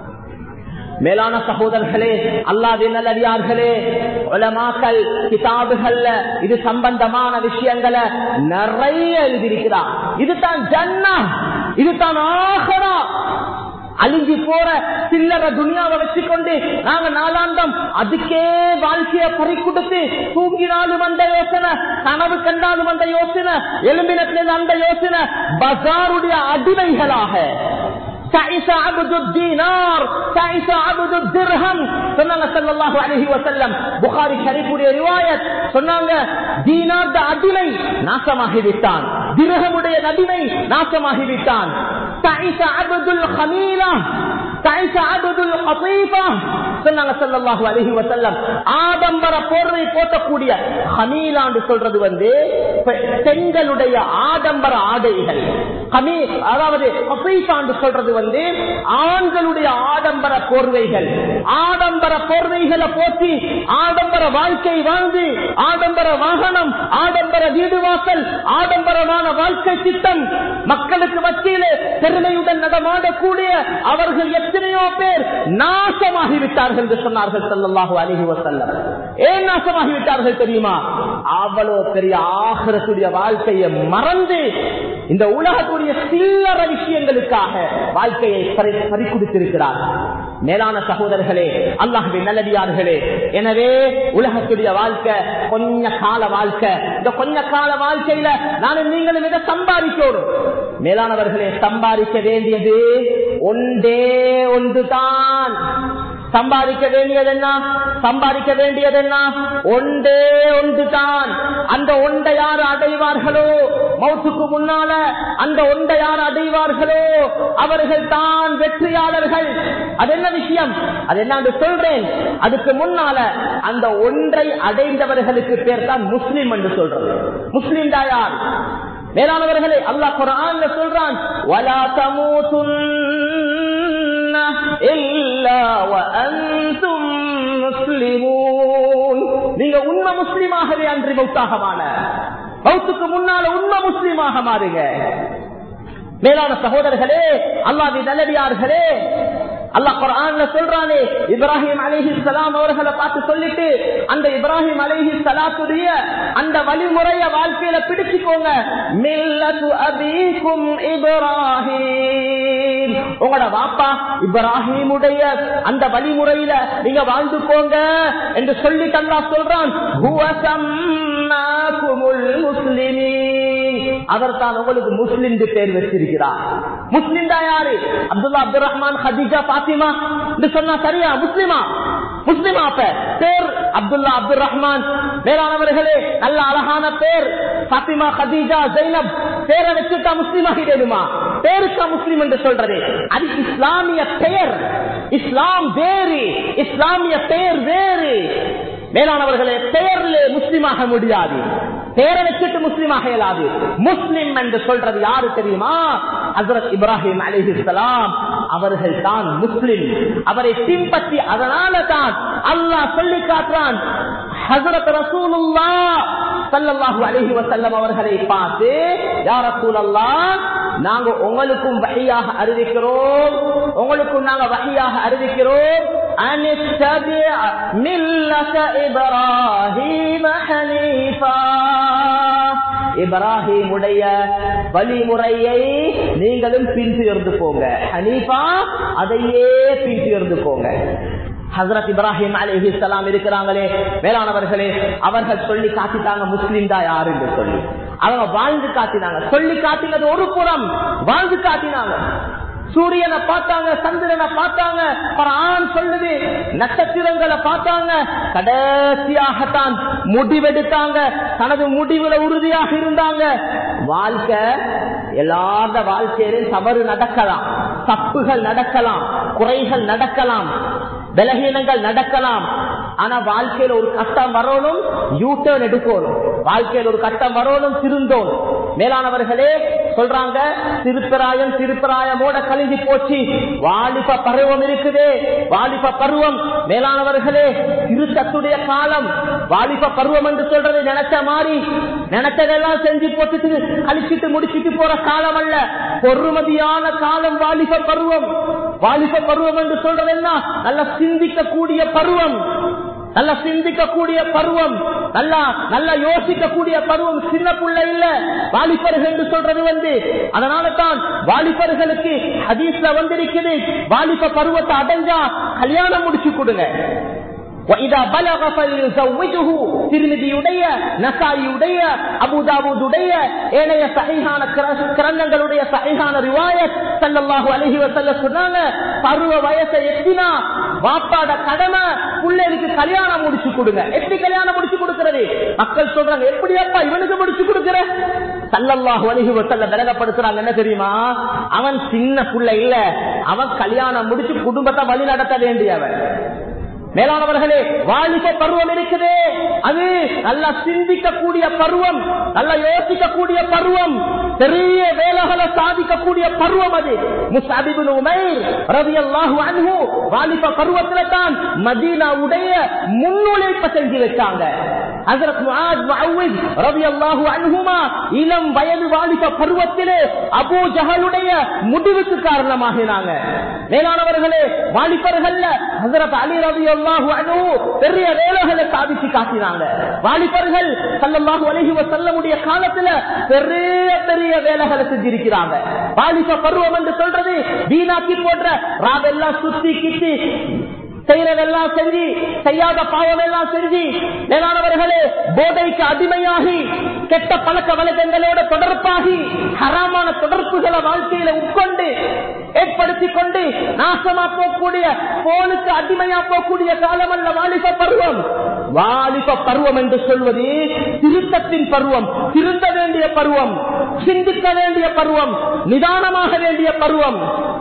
மேலான சகோதரர்களே அல்லாவின் நல்லடியார்களே உலமாக்கள் கிதாபுகள்ல இது சம்பந்தமான விஷயங்களை நிறைய எழுதியிருக்கிறார் இதுதான் ஜன்னா இதுதான் ஆகரா அழிஞ்சு போற சில்லற துணியாவை வச்சுக்கொண்டு நாங்க நாளாந்தம் அதுக்கே வாழ்க்கைய பறி கொடுத்து தூங்கினாலும் அந்த யோசனை கனவு கண்டாலும் அந்த யோசனை எலும்பினத்திலிருந்து அந்த யோசனை பசாருடைய அடிமைகளாக تعس عبد الدينار تعس عبد الدرهم சொன்னாங்க ஸல்லல்லாஹு அலைஹி வஸல்லம் புகாரி ஷரீஃபுடைய ரிவாயத் சொன்னாங்க தீனார் அடிமை நாசமாகி விட்டான் திரகமுடைய அடிமை நாசமாகி விட்டான் تعس عبد الخميلة تعس عبد القطيفة சொன்னாங்க ஸல்லல்லாஹு அலைஹி வஸல்லம் ஆடம்பர போர்வை போட்டக்கூடிய ஹமீலான்னு சொல்றது வந்து பெண்களுடைய ஆடம்பர ஆடைகள் ஹமீ அதாவது கபீசான்னு சொல்றது வந்து ஆண்களுடைய ஆடம்பர போர்வைகள் ஆடம்பர போர்வைகளை போற்றி ஆடம்பர வாழ்க்கை வாழ்ந்து ஆடம்பர வாகனம் ஆடம்பர வீடு வாசல் ஆடம்பரமான வாழ்க்கை திட்டம் மக்களுக்கு மத்தியிலே பெருமையுடன் நடமாடக்கூடிய அவர்கள் எத்தனையோ பேர் நாசமாகிவிட்டார்கள் என்று சொன்னார்கள் சல்லாஹூ அலிஹி வசல்லம் ஏன் நாசமாகிவிட்டார்கள் தெரியுமா அவ்வளவு பெரிய ஆகரத்துடைய வாழ்க்கையை மறந்து இந்த உலகத்துடைய சில்லற விஷயங்களுக்காக வாழ்க்கையை பறிக்குடித்திருக்கிறார் மேலான சகோதரர்களே அல்லாஹுவின் நல்லடியார்களே எனவே உலகத்துடைய வாழ்க்கை கொஞ்ச கால வாழ்க்கை இந்த கொஞ்ச கால வாழ்க்கையில நானும் நீங்களும் இதை சம்பாதிக்கணும் மேலானவர்களே சம்பாதிக்க வேண்டியது ஒன்றே ஒன்றுதான் சம்பாதிக்க வேண்டியது என்ன சம்பாதிக்க வேண்டியது என்ன ஒன்றே ஒன்றுதான் அந்த ஒன்றை யார் அடைவார்களோ மௌத்துக்கு முன்னால அந்த ஒன்றை யார் அடைவார்களோ அவர்கள் தான் வெற்றியாளர்கள் அது என்ன விஷயம் அது என்ன சொல்றேன் அதுக்கு முன்னால அந்த ஒன்றை அடைந்தவர்களுக்கு பேர் தான் முஸ்லிம் என்று சொல்றது முஸ்லிம் தான் யார் மேலானவர்களே அல்லாஹ் குரான் சொல்றான் வலா தமூத்துன் நீங்க உண்மை முஸ்லீமாகவே அன்றி மௌத்தாகமான மௌத்துக்கு முன்னால உண்மை முஸ்லீமாக மாறுங்க மேலான சகோதரர்களே அல்லாவி நல்லடியார்களே அல்லாஹ் குர்ஆன்ல சொல்றானே இப்ராஹிம் அலைஹி சலாம் அவர்களை பார்த்து சொல்லிட்டு அந்த இப்ராஹிம் அலைஹி சலாத்துடைய அந்த வழிமுறைய வாழ்க்கையில பிடிச்சுக்கோங்க மில்லத்து அபீக்கும் இப்ராஹிம் உங்களோட வாப்பா இப்ராஹிமுடைய அந்த வழிமுறையில நீங்க வாழ்ந்துக்கோங்க என்று சொல்லி அல்லாஹ் சொல்றான் "ஹுவ சம்மாக்குமுல் முஸ்லிமீன்." அவர் தான் உங்களுக்கு முஸ்லிம் பேர் வச்சிருக்கிறார் முஸ்லிம் தான் யாரு அப்துல்லா அப்துல் ரஹ்மான் ஹதீஜா பாத்திமா என்று சொன்னா சரியா முஸ்லிமா முஸ்லிமா அப்ப பேர் அப்துல்லா அப்துல் ரஹ்மான் மேலானவர்களே நல்ல அழகான பேர் பாத்திமா ஹதீஜா ஜைனப் பேரை வச்சுட்டா முஸ்லிம் ஆகிடுமா பேருக்கா முஸ்லிம் என்று சொல்றது அது இஸ்லாமிய பெயர் இஸ்லாம் வேறு இஸ்லாமிய பெயர் வேறு மேலானவர்களே பெயர்ல முஸ்லிமாக முடியாது பெயரை வச்சுட்டு முஸ்லிமாக இயலாது முஸ்லிம் என்று சொல்றது யாரு தெரியுமா ஹசரத் இப்ராஹிம் அலிஹிஸ்லாம் அவர்கள் தான் முஸ்லிம் அவரை பின்பற்றி அதனால தான் அல்லாஹ் சொல்லி காட்டுறான் ஹசரத் ரசூலுல்லா சல்லல்லாஹு அலைஹி வஸல்லம் அவர்களை பார்த்து யா ரசூலல்லாஹ் நாங்க உங்களுக்கும் வகையாக அறிவிக்கிறோம் உங்களுக்கும் நாங்க வகையாக அறிவிக்கிறோம் அனித்தபிஅ மில்லத இப்ராஹீம ஹனீஃபா இப்ராஹிமுடைய வழிமுறையை நீங்களும் பின்துயர்ந்து போங்க ஹனீஃபா அதையே பின்துயர்ந்து போங்க ஹசரத் இப்ராஹிம் அலிஹி சலாம் இருக்கிறாங்களே மேலானவர்களே அவர்கள் சொல்லி காட்டிட்டாங்க முஸ்லீம் தான் யாரு என்று சொல்லி அவங்க வாழ்ந்து காட்டினாங்க சொல்லி காட்டினது ஒரு புறம் வாழ்ந்து காட்டினாங்க சூரியனை பார்த்தாங்க சந்திரனை பார்த்தாங்க ஆண் சொல்லுது நட்சத்திரங்களை பார்த்தாங்க கடைசியாகத்தான் முடிவெடுத்தாங்க தனது முடிவுல உறுதியாக இருந்தாங்க வாழ்க்கை எல்லாத வாழ்க்கையிலும் தவறு நடக்கலாம் தப்புகள் நடக்கலாம் குறைகள் நடக்கலாம் பலகீனங்கள் நடக்கலாம் ஆனா வாழ்க்கையில ஒரு கஷ்டம் வரணும் யூ டர்ன் எடுக்கணும் வாழ்க்கையில் ஒரு கட்டம் வரணும் திருந்தோம் மேலானவர்களே சொல்றாங்க திருப்பராயம் திருப்பராயமோட கழிஞ்சு போச்சு வாலிப பருவம் இருக்குதே வாலிப பருவம் மேலானவர்களே திருத்தத்துடைய காலம் வாலிப பருவம் என்று சொல்றது நினைச்ச மாதிரி நினைச்சதெல்லாம் செஞ்சு போட்டுட்டு கழிச்சிட்டு முடிச்சிட்டு போற காலம் அல்ல பொறுமதியான காலம் வாலிப பருவம் வாலிப பருவம் என்று சொல்றது என்ன நல்ல சிந்திக்கக்கூடிய பருவம் நல்ல சிந்திக்கக்கூடிய பருவம் நல்லா நல்லா யோசிக்கக்கூடிய பருவம் சின்ன பிள்ளை இல்ல வாலிபர்கள் என்று சொல்றது வந்து அதனால தான் வாலிபர்களுக்கு ஹதீஸ்ல வந்திருக்குது வாலிப பருவத்தை அடைஞ்சா கல்யாணம் முடிச்சு கொடுங்க وَإِذَا بَلَغَ فَلْيُزَوِّجْهُ திருமதியுடைய நசாயியுடைய அபுதாபுடைய ஏனைய சகைகான கிரந்தங்களுடைய சகைகான ரிவாயத் ஸல்லல்லாஹு அலைஹி வஸல்லம் சொன்னாங்க பருவ வயசை எத்தினா வாப்பாட கடமை பிள்ளைகளுக்கு கல்யாணம் முடிச்சு கொடுங்க எப்படி கல்யாணம் முடிச்சு கொடுக்கிறது மக்கள் சொல்றாங்க எப்படி அப்பா இவனுக்கு முடிச்சு கொடுக்கிற சல்லல்லாஹு அலைஹி வஸல்லம் விலகப்படுத்துறாங்க என்ன தெரியுமா அவன் சின்ன பிள்ளை இல்ல அவன் கல்யாணம் முடிச்சு குடும்பத்தை வழி நடத்த வேண்டியவன் மேலானவர்களே வாலிப பருவம் இருக்குது அது நல்லா சிந்திக்கக்கூடிய பருவம் நல்லா யோசிக்கக்கூடிய பருவம் பெரிய வேலைகளை சாதிக்கக்கூடிய பருவம் அது முசாபிபின் உமைர் ரவி அல்லாஹு அன்ஹு வாலிப பருவத்துல தான் மதீனாவுடைய முன்னுழைப்ப செஞ்சு வச்சாங்க ஹசரத் முஆத் முஅவ்வித் ரலியல்லாஹு அன்ஹுமா இளம் வயது வாலிப பருவத்திலே அபூ ஜஹலுடைய முடிவுக்கு காரணமாகினாங்க மேலானவர்களே வாலிபர்கள்ல ஹசரத் அலி ரலியல்லாஹு அன்ஹு பெரிய வேலைகளை சாதிச்சு காட்டினாங்க வாலிபர்கள் ஸல்லல்லாஹு அலைஹி வஸல்லமுடைய காலத்துல பெரிய பெரிய வேலைகளை செஞ்சிருக்கிறாங்க வாலிப பருவம் என்று சொல்றது வீணாக்கி போன்ற ராவெல்லாம் சுத்தி கித்தி செய்யறதெல்லாம் செஞ்சு செய்யாத பாவம் எல்லாம் செஞ்சு மேலானவர்களே போதைக்கு அடிமையாகி கெட்ட பழக்க வழக்கங்களோட தொடர்பாகி ஹராமான தொடர்புகளை வாழ்க்கையில உட்கொண்டு ஏற்படுத்தி கொண்டு நாசமா போகக்கூடிய போனுக்கு அடிமையா போகக்கூடிய காலம் அல்ல வாலிப பருவம் வாலிப பருவம் என்று சொல்வது திருத்தத்தின் பருவம் திருந்த வேண்டிய பருவம் சிந்திக்க வேண்டிய பருவம் நிதானமாக வேண்டிய பருவம்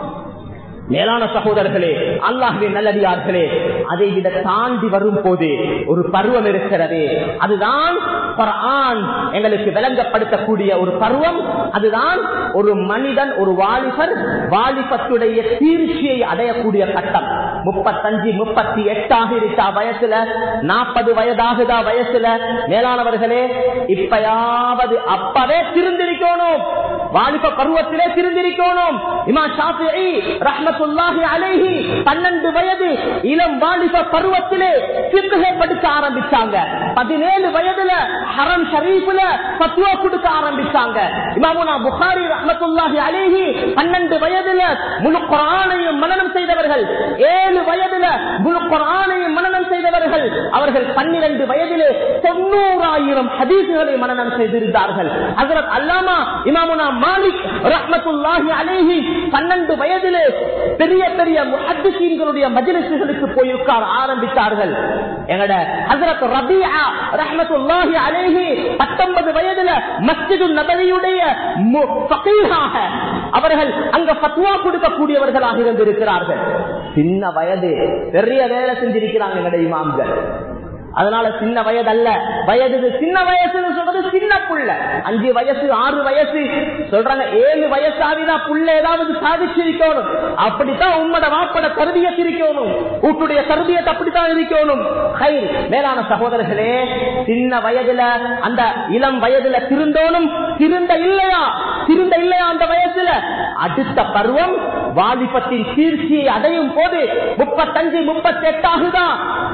மேலான சகோதரர்களே அல்லாஹுவின் நல்லடியார்களே அதை விட தாண்டி வரும் போது ஒரு பருவம் இருக்கிறது அதுதான் குர்ஆன் எங்களுக்கு விளங்கப்படுத்தக்கூடிய ஒரு பருவம் அதுதான் ஒரு மனிதன் ஒரு வாலிபர் வாலிபத்துடைய தீர்ச்சியை அடையக்கூடிய கட்டம் முப்பத்தஞ்சு முப்பத்தி எட்டாக இருக்கா வயசுல நாற்பது வயதாகுதா வயசுல மேலானவர்களே இப்பயாவது அப்பவே திருந்திருக்கணும் வாலிப பருவத்திலே திருந்திருக்கணும் இமா ஷாஃபி ரஹ்மத் ரஹ்மத்துல்லாஹி அலைஹி பன்னெண்டு வயது இளம் வாலிப பருவத்திலே சிறுகை படிக்க ஆரம்பிச்சாங்க பதினேழு வயதுல ஹரம் ஷரீஃப்ல பத்துவா கொடுக்க ஆரம்பிச்சாங்க இமாமுனா புகாரி ரஹ்மத்துல்லாஹி அலைஹி பன்னெண்டு வயதுல முழு குரானையும் மனனம் செய்தவர்கள் ஏழு வயதுல முழு குரானையும் மனனம் செய்தவர்கள் அவர்கள் பன்னிரண்டு வயதிலே தொண்ணூறாயிரம் ஹதீசுகளை மனனம் செய்திருந்தார்கள் ஹசரத் அல்லாமா இமாமுனா மாலிக் ரஹ்மத்துல்லாஹி அலைஹி பன்னெண்டு வயதிலே பெரிய பெரிய முஹத்திசீன்களுடைய மஜ்லிஸ்களுக்கு போய் உட்கார ஆரம்பித்தார்கள் எங்கட ஹசரத் ரபியா ரஹ்மத்துல்லாஹி அலைஹி பத்தொன்பது வயதுல மஸ்ஜிது நபவியுடைய மு- ஃபகீஹாக அவர்கள் அங்க பத்வா கொடுக்கக்கூடியவர்களாக இருந்திருக்கிறார்கள் சின்ன வயது பெரிய வேலை செஞ்சிருக்கிறாங்க எங்கட இமாம்கள் அதனால சின்ன வயது அல்ல வயது சின்ன வயசுன்னு சொல்றது சின்ன புள்ள அஞ்சு வயசு ஆறு வயசு சொல்றாங்க ஏழு வயசாவிதான் புள்ள ஏதாவது சாதிச்சிருக்கணும் அப்படித்தான் உம்மட வாப்பட கருதியத் இருக்கணும் வீட்டுடைய கருதியத்தை அப்படித்தான் இருக்கணும் ஹை மேலான சகோதரர்களே சின்ன வயதுல அந்த இளம் வயதுல திருந்தோனும் திருந்த இல்லையா திருந்த இல்லையா அந்த வயசுல அடுத்த பருவம் வாலிபத்தின் சீர்ச்சியை அடையும் போது முப்பத்தஞ்சு முப்பத்தி எட்டாகுதா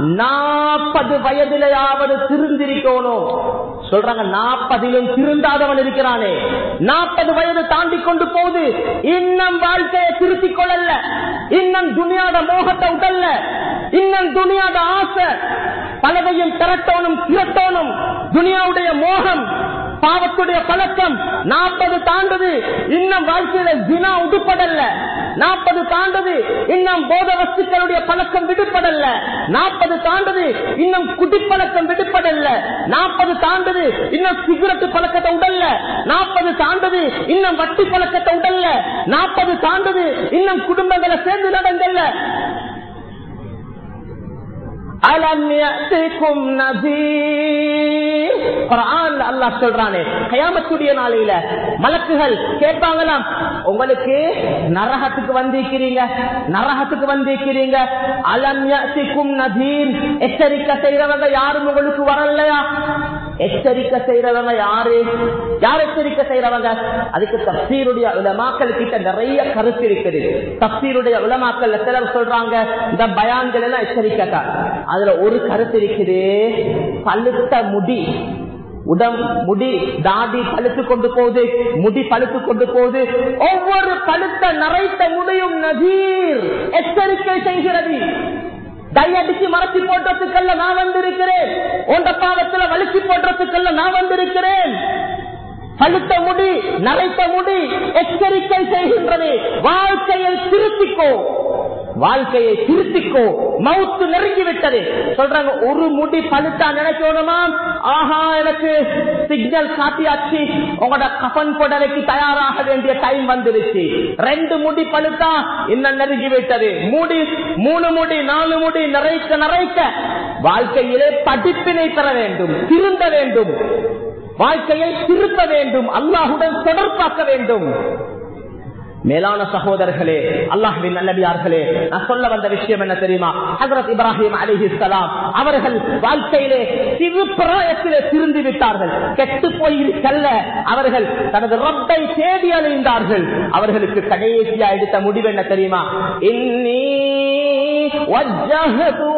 நாற்பது வயதிலையாவது திருந்திருக்கணும் சொல்றாங்க நாற்பதிலும் திருந்தாதவன் இருக்கிறானே நாற்பது வயது தாண்டி கொண்டு போகுது இன்னும் வாழ்க்கையை திருத்திக் கொள்ளல இன்னும் துணியாத மோகத்தை உடல்ல இன்னும் துணியாத ஆசை பலதையும் திரட்டோனும் திரட்டோனும் துனியாவுடைய மோகம் பாவத்துடைய பழக்கம் நாற்பது தாண்டது இன்னும் வாழ்க்கையில தினா உடுப்படல்ல நாற்பது தாண்டது இன்னும் போத வஸ்துக்களுடைய பழக்கம் விடுபடல்ல நாற்பது தாண்டது இன்னும் குடிப்பழக்கம் விடுபடல்ல நாற்பது தாண்டது இன்னும் சிகரெட் பழக்கத்தை உடல்ல நாற்பது தாண்டது இன்னும் வட்டி பழக்கத்தை உடல்ல நாற்பது தாண்டது இன்னும் குடும்பங்களை சேர்ந்து நடங்கல்ல அலம் யஅதிக்கும் நதீர் குர்ஆன்ல அல்லாஹ் சொல்றானே கயாமத்துடைய நாளையில மலக்குகள் கேட்பாங்களாம் உங்களுக்கு நரகத்துக்கு வந்திருக்கிறீங்க நரகத்துக்கு வந்திருக்கிறீங்க அலம் யஅதிக்கும் நதீர் எச்சரிக்கை செய்றவங்க யாரும் உங்களுக்கு வரலையா எச்சரிக்கை செய்யறவங்க யாரு யார் எச்சரிக்கை செய்யறவங்க அதுக்கு தப்சீருடைய உலமாக்கள் கிட்ட நிறைய கருத்து இருக்குது தப்சீருடைய உலமாக்கள் சிலர் சொல்றாங்க இந்த பயான்கள் எல்லாம் எச்சரிக்கை தான் அதுல ஒரு கருத்து இருக்குது பழுத்த முடி உடம் முடி தாடி பழுத்து கொண்டு போகுது முடி பழுத்து கொண்டு போகுது ஒவ்வொரு பழுத்த நரைத்த முடியும் நதீர் எச்சரிக்கை செய்கிறது கையடிச்சு மறைச்சி போடுறதுக்கல்ல நான் வந்திருக்கிறேன் உண்ட பாவத்துல வலிச்சு போடுறதுக்கல்ல நான் வந்திருக்கிறேன் பழுத்த முடி நரைத்த முடி எச்சரிக்கை செய்கின்றது வாழ்க்கையை திருத்திக்கோ வாழ்க்கையை திருத்திக்கோ மவுத்து நெருங்கி விட்டது சொல்றாங்க ஒரு முடி பழுத்தா நினைக்கணுமா ஆஹா எனக்கு சிக்னல் காட்டியாச்சு உங்களோட கஃன் புடவைக்கு தயாராக வேண்டிய டைம் வந்துருச்சு ரெண்டு முடி பழுத்தா இன்னும் நெருங்கி விட்டது முடி மூணு முடி நாலு முடி நிறைக்க நிறைக்க வாழ்க்கையிலே படிப்பினை பெற வேண்டும் திருந்த வேண்டும் வாழ்க்கையை திருத்த வேண்டும் அல்லாஹுடன் தொடர்பாக்க வேண்டும் மேலான சகோதரர்களே அல்லாஹுவின் நல்லடியார்களே நான் சொல்ல வந்த விஷயம் என்ன தெரியுமா ஹசரத் இப்ராஹிம் அலிஹிஸ்லாம் அவர்கள் வாழ்க்கையிலே சிறு பிராயத்திலே திருந்து விட்டார்கள் கெட்டு போயிருக்கல்ல அவர்கள் தனது ரப்பை தேடி அழிந்தார்கள் அவர்களுக்கு கடைசியா எடுத்த முடிவு என்ன தெரியுமா இன்னி வஜ்ஜஹது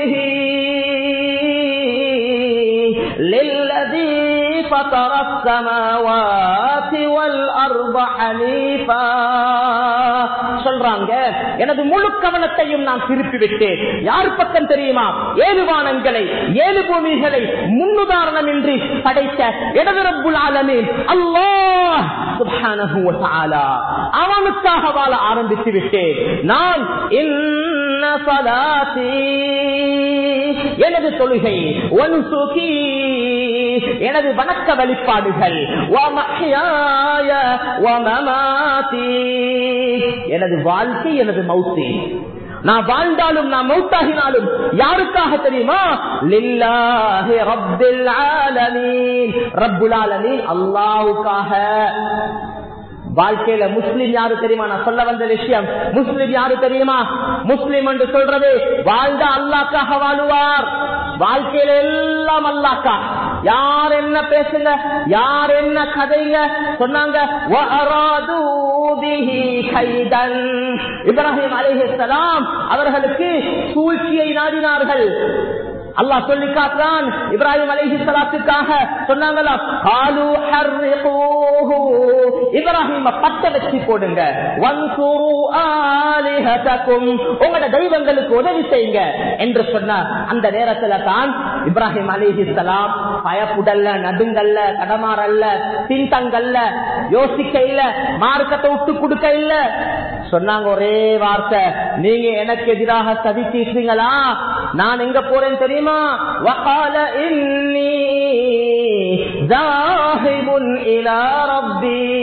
வஜ்ஹி للذي فطر السماوات والأرض حنيفا சொல்றாங்க எனது முழு கவனத்தையும் நான் திருப்பி விட்டேன் யார் பக்கம் தெரியுமா ஏழு வானங்களை ஏழு பூமிகளை முன்னுதாரணமின்றி படைத்த எனது ரப்புல் ஆலமீன் அல்லாஹ் சுப்ஹானஹு வ தஆலா அவனுக்காக வாழ ஆரம்பித்து விட்டேன் நான் இன்ன சலாத்தி எனது தொழுகை ஒன்சுகி எனது வணக்க வழிபாடுகள் வமஹ்யாய வமமாதி எனது வாழ்க்கை எனது மௌத்தி நான் வாழ்ந்தாலும் நான் மௌத்தாகினாலும் யாருக்காக தெரியுமா லில்லாஹி ரப்பில் ஆலமீன் ரப்புல் ஆலமீன் அல்லாஹ்வுக்காக வாழ்க்கையில முஸ்லிம் யாரு தெரியுமா நான் சொல்ல வந்த விஷயம் முஸ்லிம் யாரு தெரியுமா முஸ்லிம் என்று சொல்றது வாழ்ந்த அல்லாக்காக வாழுவார் வாழ்க்கையில எல்லாம் அல்லாக்கா யார் என்ன பேசுங்க யார் என்ன கதைங்க சொன்னாங்க وَأَرَادُوا بِهِ كَيْدًا. இப்ராஹிம் அலைஹிஸ்ஸலாம் அவர்களுக்கு சூழ்ச்சியை நாடினார்கள் அல்லாஹ் சொல்லி காட்டுறான் இப்ராஹிம் அலைஹி ஸலாத்துக்காக சொன்னாங்களா காலு ஹர்ரிகூஹு இப்ராஹிம பத்த வச்சு போடுங்க வன்சுரு ஆலிஹதகும் உங்களோட தெய்வங்களுக்கு உதவி செய்யுங்க என்று சொன்ன அந்த நேரத்துல தான் இப்ராஹிம் அலைஹி ஸலாம் பயப்புடல்ல நடுங்கல்ல கடமாறல்ல பின்தங்கல்ல யோசிக்க இல்ல மார்க்கத்தை விட்டு கொடுக்க இல்ல சொன்னாங்க ஒரே வார்த்தை நீங்க எனக்கு எதிராக சதி தீர்த்தீங்களா நான் எங்க போறேன் தெரியுமா وقال إني ذاهب إلى ربي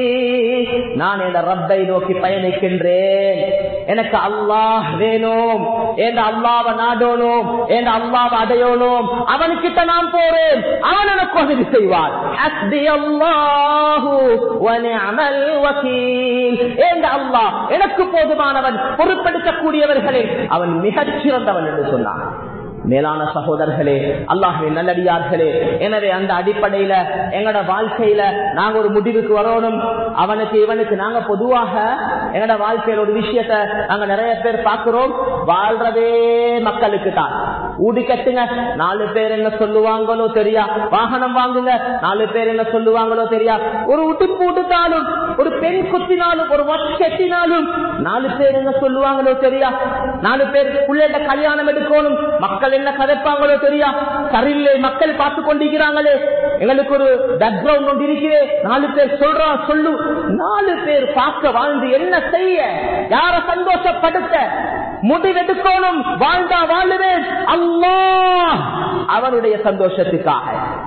நான் என் ரப்பை நோக்கி பயணிக்கின்றேன் எனக்கு அல்லாஹ் வேணும் என் அல்லாவை நாடணும் என் அல்லாவை அடையணும் அவனுக்கிட்ட நான் போறேன் அவன் எனக்கு உதவி செய்வார் ஹஸ்பி அல்லாஹு வனிஅமல் வக்கீல் என் அல்லாஹ் எனக்கு போதுமானவன் பொறுப்பெடுக்கக்கூடியவர்களில் அவன் மிகச் சிறந்தவன் என்று சொன்னான் மேலான சகோதரர்களே அல்லாஹுவின் நல்லடியார்களே எனவே அந்த அடிப்படையில எங்கட வாழ்க்கையில நாங்க ஒரு முடிவுக்கு வரணும் அவனுக்கு இவனுக்கு நாங்க பொதுவாக எங்கட வாழ்க்கையில ஒரு விஷயத்த நாங்க நிறைய பேர் பார்க்கிறோம் வாழ்றதே மக்களுக்கு தான் ஊடி கட்டுங்க நாலு பேர் என்ன சொல்லுவாங்களோ தெரியா வாகனம் வாங்குங்க நாலு பேர் என்ன சொல்லுவாங்களோ தெரியா ஒரு உடுப்பு உடுத்தாலும் ஒரு பெண் குத்தினாலும் ஒரு வாட்ச் கட்டினாலும் நாலு பேர் என்ன சொல்லுவாங்களோ தெரியா நாலு பேர் பிள்ளைகிட்ட கல்யாணம் எடுக்கணும் மக்கள் என்ன கதைப்பாங்களோ தெரியா சரியில்லை மக்கள் பார்த்து கொண்டிருக்கிறாங்களே எங்களுக்கு ஒரு பேக்ரவுண்ட் ஒன்று இருக்கிறே நாலு பேர் சொல்றா சொல்லு நாலு பேர் பார்க்க வாழ்ந்து என்ன செய்ய யார சந்தோஷப்படுத்த முடிவெடுக்கணும் வாழ்ந்தா வாழுவேன் அல்லாஹ் அவனுடைய சந்தோஷத்துக்காக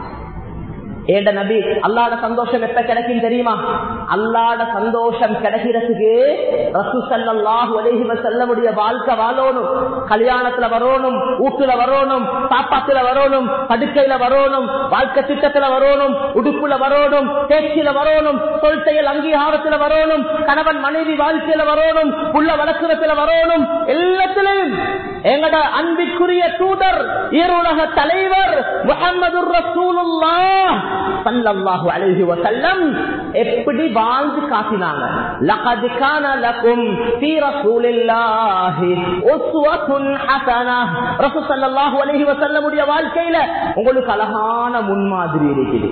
ஏண்ட நபி அல்லாட சந்தோஷம் எப்ப கிடைக்கும் தெரியுமா அல்லாட சந்தோஷம் கிடைக்கிறதுக்கு ரசூ ஸல்லல்லாஹு அலைஹி வஸல்லமுடைய வாழ்க்கை வாழணும் கல்யாணத்துல வரணும் ஊட்டுல வரணும் சாப்பாட்டுல வரணும் படுக்கையில வரணும் வாழ்க்கை திட்டத்துல வரணும் உடுப்புல வரணும் பேச்சில வரணும் சொல் செயல் அங்கீகாரத்துல வரணும் கணவன் மனைவி வாழ்க்கையில வரணும் புள்ள வளர்க்கிறதுல வரணும் எல்லாத்திலையும் எங்கட அன்பிற்குரிய தூதர் ஈருலக தலைவர் முகமது ரசூலுல்லாஹ் ஸல்லல்லாஹு அலைஹி வஸல்லம் எப்படி வாழ்ந்து காட்டினாங்க லகத் கான லகும் ஃபீ ரசூலில்லாஹி உஸ்வத்துன் ஹஸனஹ் ரசூல் ஸல்லல்லாஹு அலைஹி வஸல்லம் உடைய வாழ்க்கையில உங்களுக்கு அழகான முன்மாதிரி இருக்குது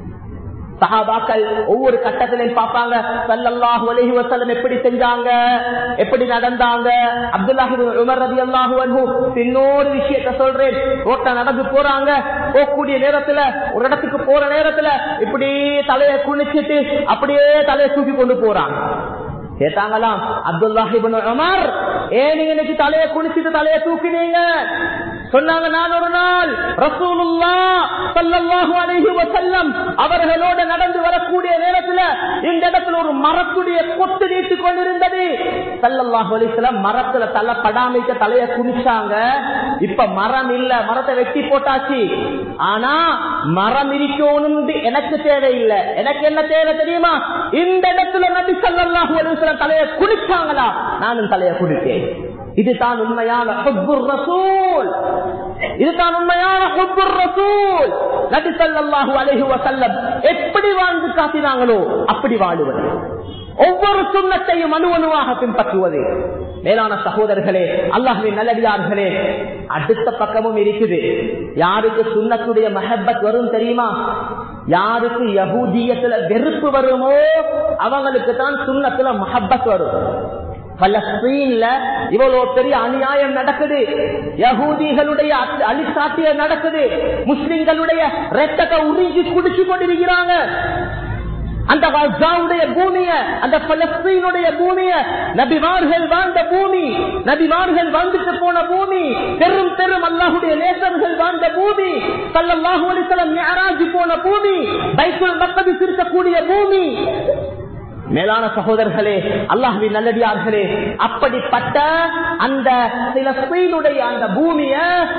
சஹாபாக்கள் ஒவ்வொரு கட்டத்திலையும் பார்ப்பாங்க சல்லல்லாஹு அலைஹி வஸல்லம் எப்படி செஞ்சாங்க எப்படி நடந்தாங்க அப்துல்லாஹி உமர் ரலியல்லாஹு அன்ஹு இன்னொரு விஷயத்தை சொல்றேன் ரோட்ல நடந்து போறாங்க போகக்கூடிய நேரத்துல ஒரு இடத்துக்கு போற நேரத்துல இப்படி தலையை குனிச்சிட்டு அப்படியே தலையை தூக்கி கொண்டு போறாங்க கேட்டாங்களாம் அப்துல்லாஹிபின் உமர் ஏன் நீங்க இன்னைக்கு தலையை குனிச்சிட்டு தலையை தூக்கினீங்க சொன்னாங்க நான் ஒரு நாள் ரசூலுல்லா ஸல்லல்லாஹு அலைஹி வஸல்லம் அவர்களோட நடந்து வரக்கூடிய நேரத்துல இந்த இடத்துல ஒரு மரத்துடைய கொத்து நீட்டு கொண்டிருந்தது ஸல்லல்லாஹு அலைஹி வஸல்லம் மரத்துல தலை படாமைக்க தலைய குனிச்சாங்க இப்ப மரம் இல்ல மரத்தை வெட்டி போட்டாச்சு ஆனா மரம் இருக்கணும் எனக்கு தேவையில்லை எனக்கு என்ன தேவை தெரியுமா இந்த இடத்துல நபி ஸல்லல்லாஹு அலைஹி வஸல்லம் தலைய குனிச்சாங்களா நானும் தலைய குனித்தேன் இதுதான் உண்மையான ஹுப்புர் ரசூல் இதுதான் உண்மையான ஹுப்புர் ரசூல் நபி ஸல்லல்லாஹு அலைஹி வஸல்லம் எப்படி வாழ்ந்து காட்டினாங்களோ அப்படி வாழுவது ஒவ்வொரு சுண்ணத்தையும் அணு அணுவாக பின்பற்றுவது மேலான சகோதரர்களே அல்லாஹுவின் நல்லடியார்களே அடுத்த பக்கமும் இருக்குது யாருக்கு சுண்ணத்துடைய மஹப்பத் வரும் தெரியுமா யாருக்கு யகூதியத்துல வெறுப்பு வருமோ அவங்களுக்கு தான் சுண்ணத்துல மஹப்பத் வரும் பலஸ்தீன்ல இவ்வளவு பெரிய அநியாயம் நடக்குது யகூதிகளுடைய அழிசாட்டிய நடக்குது முஸ்லிம்களுடைய ரத்தத்தை உறிஞ்சி குடிச்சு கொண்டிருக்கிறாங்க அந்த கசாவுடைய பூமிய அந்த பலஸ்தீனுடைய பூமிய நபிமார்கள் வாழ்ந்த பூமி நபிமார்கள் வாழ்ந்துட்டு போன பூமி பெரும் பெரும் அல்லாஹுடைய நேசர்கள் வாழ்ந்த பூமி சல்லல்லாஹு அலிசலம் மெஹராஜ் போன பூமி பைக்குள் மக்கள் இருக்கக்கூடிய பூமி மேலான சகோதரர்களே அல்லாஹுவின் நல்லடியார்களே அப்படிப்பட்ட அந்த சிலஸ்தீனுடைய அந்த பூமிய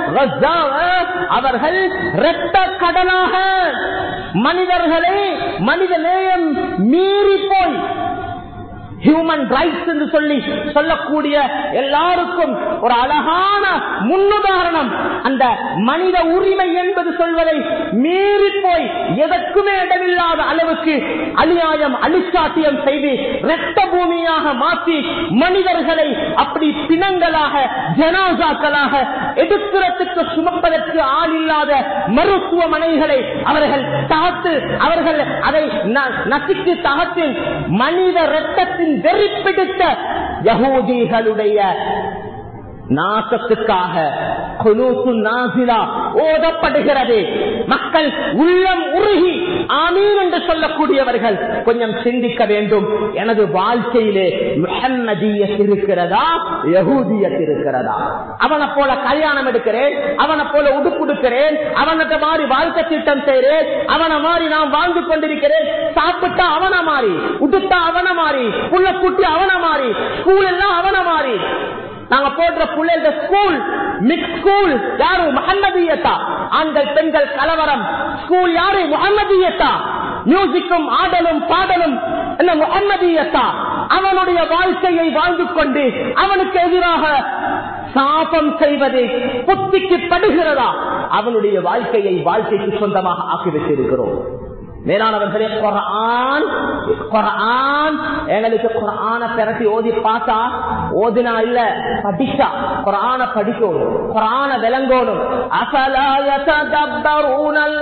அவர்கள் இரத்த கடலாக மனிதர்களை மனித நேயம் மீறி போய் ஹியூமன் ரைட்ஸ் என்று சொல்லி சொல்லக்கூடிய எல்லாருக்கும் ஒரு அழகான முன்னுதாரணம் அந்த மனித உரிமை என்பது சொல்வதை மீறி போய் எதற்குமே இடமில்லாத அளவுக்கு அநியாயம் அழிச்சாட்டியம் செய்து இரத்த பூமியாக மாற்றி மனிதர்களை அப்படி பிணங்களாக ஜனாசாக்களாக எடுக்கிறதுக்கு சுமப்பதற்கு ஆள் இல்லாத மருத்துவமனைகளை அவர்கள் தகத்து அவர்கள் அதை ந- நசுக்கி தகத்தில் மனித இரத்தத்தின் வெறிப்பிடித்த யகூதிகளுடைய நாசத்துக்காக குனூத்து நாசிலா ஓதப்படுகிறது மக்கள் உள்ளம் உருகி ஆமீன் என்று சொல்லக்கூடியவர்கள் கொஞ்சம் சிந்திக்க வேண்டும் எனது வாழ்க்கையிலே முஹம்மதியத் இருக்கிறதா யகூதியத் இருக்கிறதா அவனை போல கல்யாணம் எடுக்கிறேன் அவனை போல உடுப்புடுக்கிறேன் அவனத்தை மாதிரி வாழ்க்கை திட்டம் செய்கிறேன் அவனை மாதிரி நான் வாழ்ந்து கொண்டிருக்கிறேன் சாப்பிட்டா அவனை மாறி உடுத்தா அவனை மாறி புள்ள குட்டி அவனை மாறி ஸ்கூல் எல்லாம் அவனை மாறி நாங்க போடுற பிள்ளைங்க ஸ்கூல் மிக்ஸ் ஸ்கூல் யாரு முகமதியத்தா ஆண்கள் பெண்கள் கலவரம் ஸ்கூல் யாரு முகமதியத்தா மியூசிக்கும் ஆடலும் பாடலும் என்ன முகமதியத்தா அவனுடைய வாழ்க்கையை வாழ்ந்து கொண்டு அவனுக்கு எதிராக சாபம் செய்வது புத்திக்கு படுகிறதா அவனுடைய வாழ்க்கையை வாழ்க்கைக்கு சொந்தமாக ஆக்கி வைத்திருக்கிறோம் மேலானவர்களே குரான் குரான் எங்களுக்கு குரான பிறட்டி ஓதி பார்த்தா ஓதினா இல்ல படிச்சா குரான படிக்கணும் குரான விளங்கணும் அசலா யததப்பரூனல்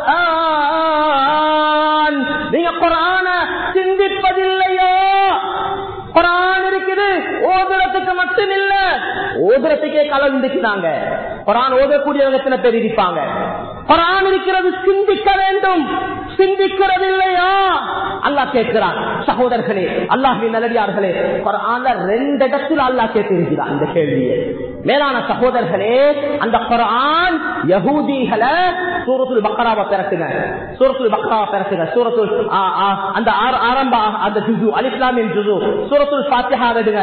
குர்ஆன் நீங்க குரான சிந்திப்பதில்லையோ குரான் இருக்குது ஓதுறதுக்கு மட்டும் இல்ல ஓதுறதுக்கே கலந்துக்கிறாங்க குரான் ஓதக்கூடியவங்க எத்தனை பேர் இருப்பாங்க குரான் இருக்கிறது சிந்திக்க வேண்டும் சிந்திக்கிறது இல்லையா அல்லாஹ் கேட்கிறான் சகோதரர்களே அல்லாஹின் நல்லடியார்களே குரான்ல ரெண்டு இடத்தில் அல்லாஹ் கேட்டிருக்கிறான் இந்த கேள்வியை மேலான சகோதரர்களே அந்த குரான் யகூதிகளை சூரத்துல் பக்கராவை பிறக்குங்க சூரத்துல் பக்கராவை பிறக்குங்க சூரத்துல் ஆ, ஆ, அந்த ஆர- ஆரம்ப அந்த ஜுசு அலிஸ்லாமின் ஜுசு சூரத்துல் பாத்திஹா எடுங்க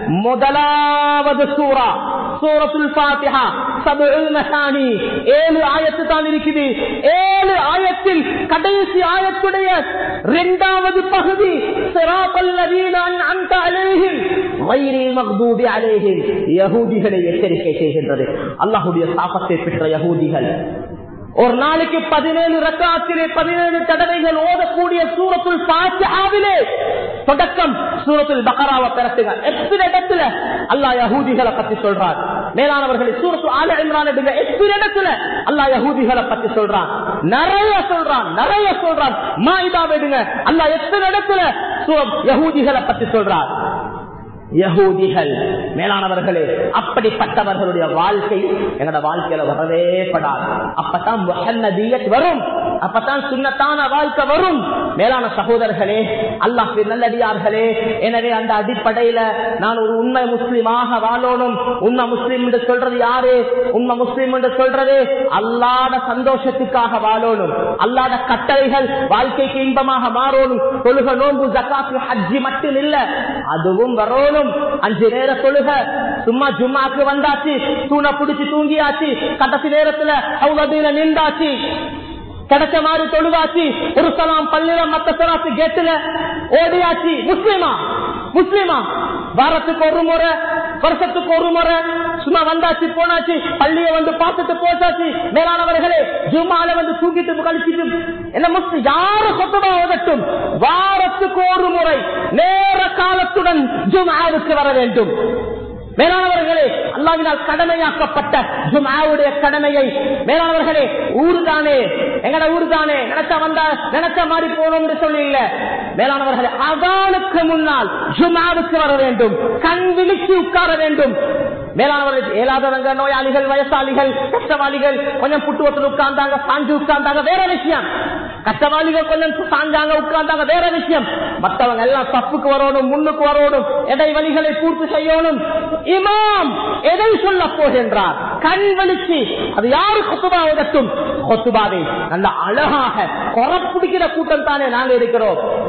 முதலாவது சூரா சூரத்துல் பாத்திஹா சபுல் மசானி ஏழு ஆயத்து தான் இருக்குது ஏழு ஆயத்தில் கடைசி ஆயத்துடைய இரண்டாவது பகுதி சிராபல் லதீன அன்அம்த அலைஹிம் கைரில் மக்தூபி அலைஹிம் யஹூதிகளை எச்சரிக்கை செய்கின்றது அல்லாஹ்வுடைய சாபத்தை பெற்ற யஹூதிகள் ஒரு நாளைக்கு பதினேழு ரக்காத்திலே பதினேழு தடவைகள் ஓதக்கூடிய சூரத்துல் பாத்தியாவிலே தொடக்கம் சூரத்துல் பக்கராவை பிறத்துங்க எத்தனை இடத்துல அல்லாஹ் யஹூதிகளை பத்தி சொல்றார் மேலானவர்களை சூரத்து ஆல இம்ரான் எடுங்க எத்தனை இடத்துல அல்லாஹ் யஹூதிகளை பத்தி சொல்றான் நிறைய சொல்றான் நிறைய சொல்றான் மாயிதா எடுங்க அல்லாஹ் எத்தனை இடத்துல சூர- யஹூதிகளை பத்தி சொல்றார் யகூதிகள் மேலானவர்களே அப்படிப்பட்டவர்களுடைய வாழ்க்கை எங்களோட வாழ்க்கையில வரவே படாது அப்பதான் முஹம்மதியத் வரும் அப்பதான் சுண்ணத்தான வாழ்க்கை வரும் மேலான சகோதரர்களே அல்லாஹ் நல்லடியார்களே எனவே அந்த அடிப்படையில நான் ஒரு உண்மை முஸ்லிமாக வாழணும் உண்மை முஸ்லிம் என்று சொல்றது யாரு உண்மை முஸ்லிம் என்று சொல்றது அல்லாத சந்தோஷத்துக்காக வாழணும் அல்லாத கட்டளைகள் வாழ்க்கைக்கு இன்பமாக மாறணும் தொழுக நோன்பு ஜக்காத்து ஹஜ்ஜி மட்டும் இல்ல அதுவும் வரணும் அஞ்சு நேர தொழுக சும்மா ஜும்மாக்கு வந்தாச்சு தூணை பிடிச்சு தூங்கியாச்சு கடைசி நேரத்துல அவ்வளவு நின்றாச்சு கிடைச்ச மாதிரி தொழுவாச்சு ஒரு சலாம் பள்ளியில மத்த சலாத்து கேட்டுல ஓடியாச்சு முஸ்லிமா முஸ்லிமா வாரத்துக்கு ஒரு முறை வருஷத்துக்கு ஒரு முறை சும்மா வந்தாச்சு போனாச்சு பள்ளிய வந்து பார்த்துட்டு போச்சாச்சு மேலானவர்களே ஜும்மால வந்து தூக்கிட்டு கழிச்சிட்டு என்ன முஸ்லிம் யாரு சொத்தமா ஓதட்டும் வாரத்துக்கு ஒரு முறை நேர காலத்துடன் ஜும்மாவுக்கு வர வேண்டும் மேலானவர்களே அல்லாவினால் கடமையாக்கப்பட்ட ஜுமாவுடைய கடமையை மேலானவர்களே ஊருதானே எங்கட ஊருதானே நினைச்சா வந்தா நினைச்ச மாதிரி போகணும்னு சொல்லி இல்ல மேலானவர்களே அதானுக்கு முன்னால் ஜுமாவுக்கு வர வேண்டும் கண் விழிச்சு உட்கார வேண்டும் மேலானவர்கள் இயலாதவங்க நோயாளிகள் வயசாளிகள் கஷ்டவாளிகள் கொஞ்சம் புட்டுவத்தில் உட்கார்ந்தாங்க சாஞ்சு உட்கார்ந்தாங்க வேற விஷயம் கஷ்டவாளிகள் கொஞ்சம் சாஞ்சாங்க உட்கார்ந்தாங்க வேற விஷயம் மற்றவங்க எல்லாம் தப்புக்கு வரணும் முன்னுக்கு வரணும் இடைவெளிகளை பூர்த்தி செய்யணும் இமாம் எதை சொல்ல போகின்றார் கண் வலிச்சு அது யாரு கொத்துபா உதட்டும் கொத்துபாவை நல்ல அழகாக குறப்பிடிக்கிற கூட்டம் தானே நாங்க இருக்கிறோம்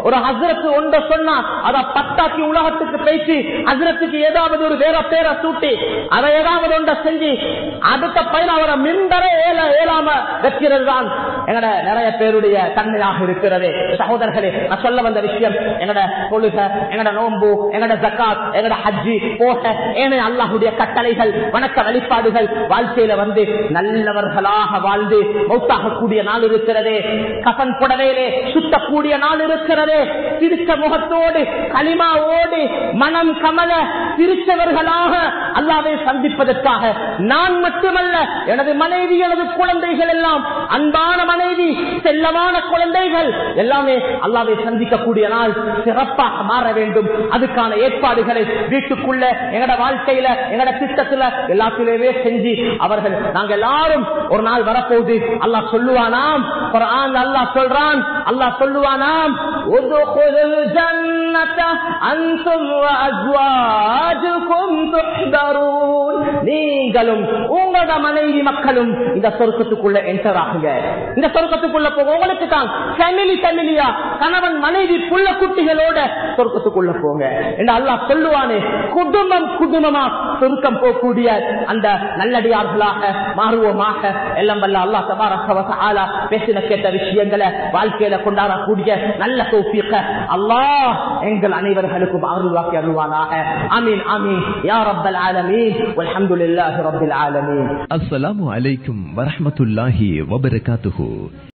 ஒரு ஹசரத்து ஒன்ற சொன்னா அத பத்தாக்கி உலகத்துக்கு பேசி ஹசரத்துக்கு ஏதாவது ஒரு வேற பேரை சூட்டி அதை ஏதாவது ஒன்ற செஞ்சு அடுத்த பையன் அவரை மின்பரே ஏல ஏலாம வைக்கிறது தான் எங்கட நிறைய பேருடைய தன்மையாக இருக்கிறது சகோதரர்களே நான் சொல்ல வந்த விஷயம் எங்கட தொழுக எங்கட நோன்பு எங்கட ஜக்காத் எங்கட ஹஜ்ஜி போக ஏனைய அல்லாஹுடைய கட்டளைகள் வணக்க வழிபாடுகள் வாழ்க்கையில வந்து நல்லவர்களாக வாழ்ந்து மௌத்தாகக்கூடிய நாள் இருக்கிறதே கபன் புடவையிலே சுத்தக்கூடிய நாள் இருக்கிறதே திருச்ச முகத்தோடு களிமாவோடு மனம் கமல திருச்சவர்களாக அல்லாவை சந்திப்பதற்காக நான் மட்டுமல்ல எனது மனைவி எனது குழந்தைகள் எல்லாம் அன்பான மனைவி செல்லமான குழந்தைகள் எல்லாமே அல்லாவை சந்திக்கக்கூடிய நாள் சிறப்பாக மாற வேண்டும் அதுக்கான ஏற்பாடுகளை வீட்டுக்குள்ள எங்கட வாழ்க்கையில எங்கட திட்டத்துல எல்லாத்திலேயே செஞ்சு அவர்கள் நாங்க எல்லாரும் ஒரு நாள் வரப்போகுது அல்லாஹ் சொல்லுவானாம் குர்ஆன் அல்லாஹ் சொல்றான் அல்லாஹ் சொல்லுவானாம் உதுகுலுல் ஜன்னத அன்தும் வஅஸ்வாஜுகும் துஹ்தரூன் நீங்களும் உங்களோட மனைவி மக்களும் இந்த சொர்க்கத்துக்குள்ள என்டர் ஆகுங்க இந்த சொர்க்கத்துக்குள்ள போக உங்களுக்கு தான் ஃபேமிலி ஃபேமிலியா கணவன் மனைவி புள்ள குட்டிகளோட சொர்க்கத்துக்குள்ள போங்க என்று அல்லாஹ் சொல்லுவானே குடும்பம் குடும்பமா சொர்க்கம் போகக்கூடிய அந்த நல்லடியார்களாக மாறுவோமாக எல்லாம் வல்ல அல்லாஹ் தபாரக வ தஆலா பேசின கேட்ட விஷயங்களை வாழ்க்கையில கொண்டாடக்கூடிய நல்ல தௌஃபீக அல்லாஹ் எங்கள் அனைவர்களுக்கும் அருள்வாக்கி அருள்வானாக ஆமீன் ஆமீன் யா ரப்பல் ஆலமீன் வல்ஹம்துலில்லாஹி ரப்பில் ஆலமீன் அஸ்ஸலாமு அலைக்கும் வரஹ்மத்துல்லாஹி வபரகாத்துஹு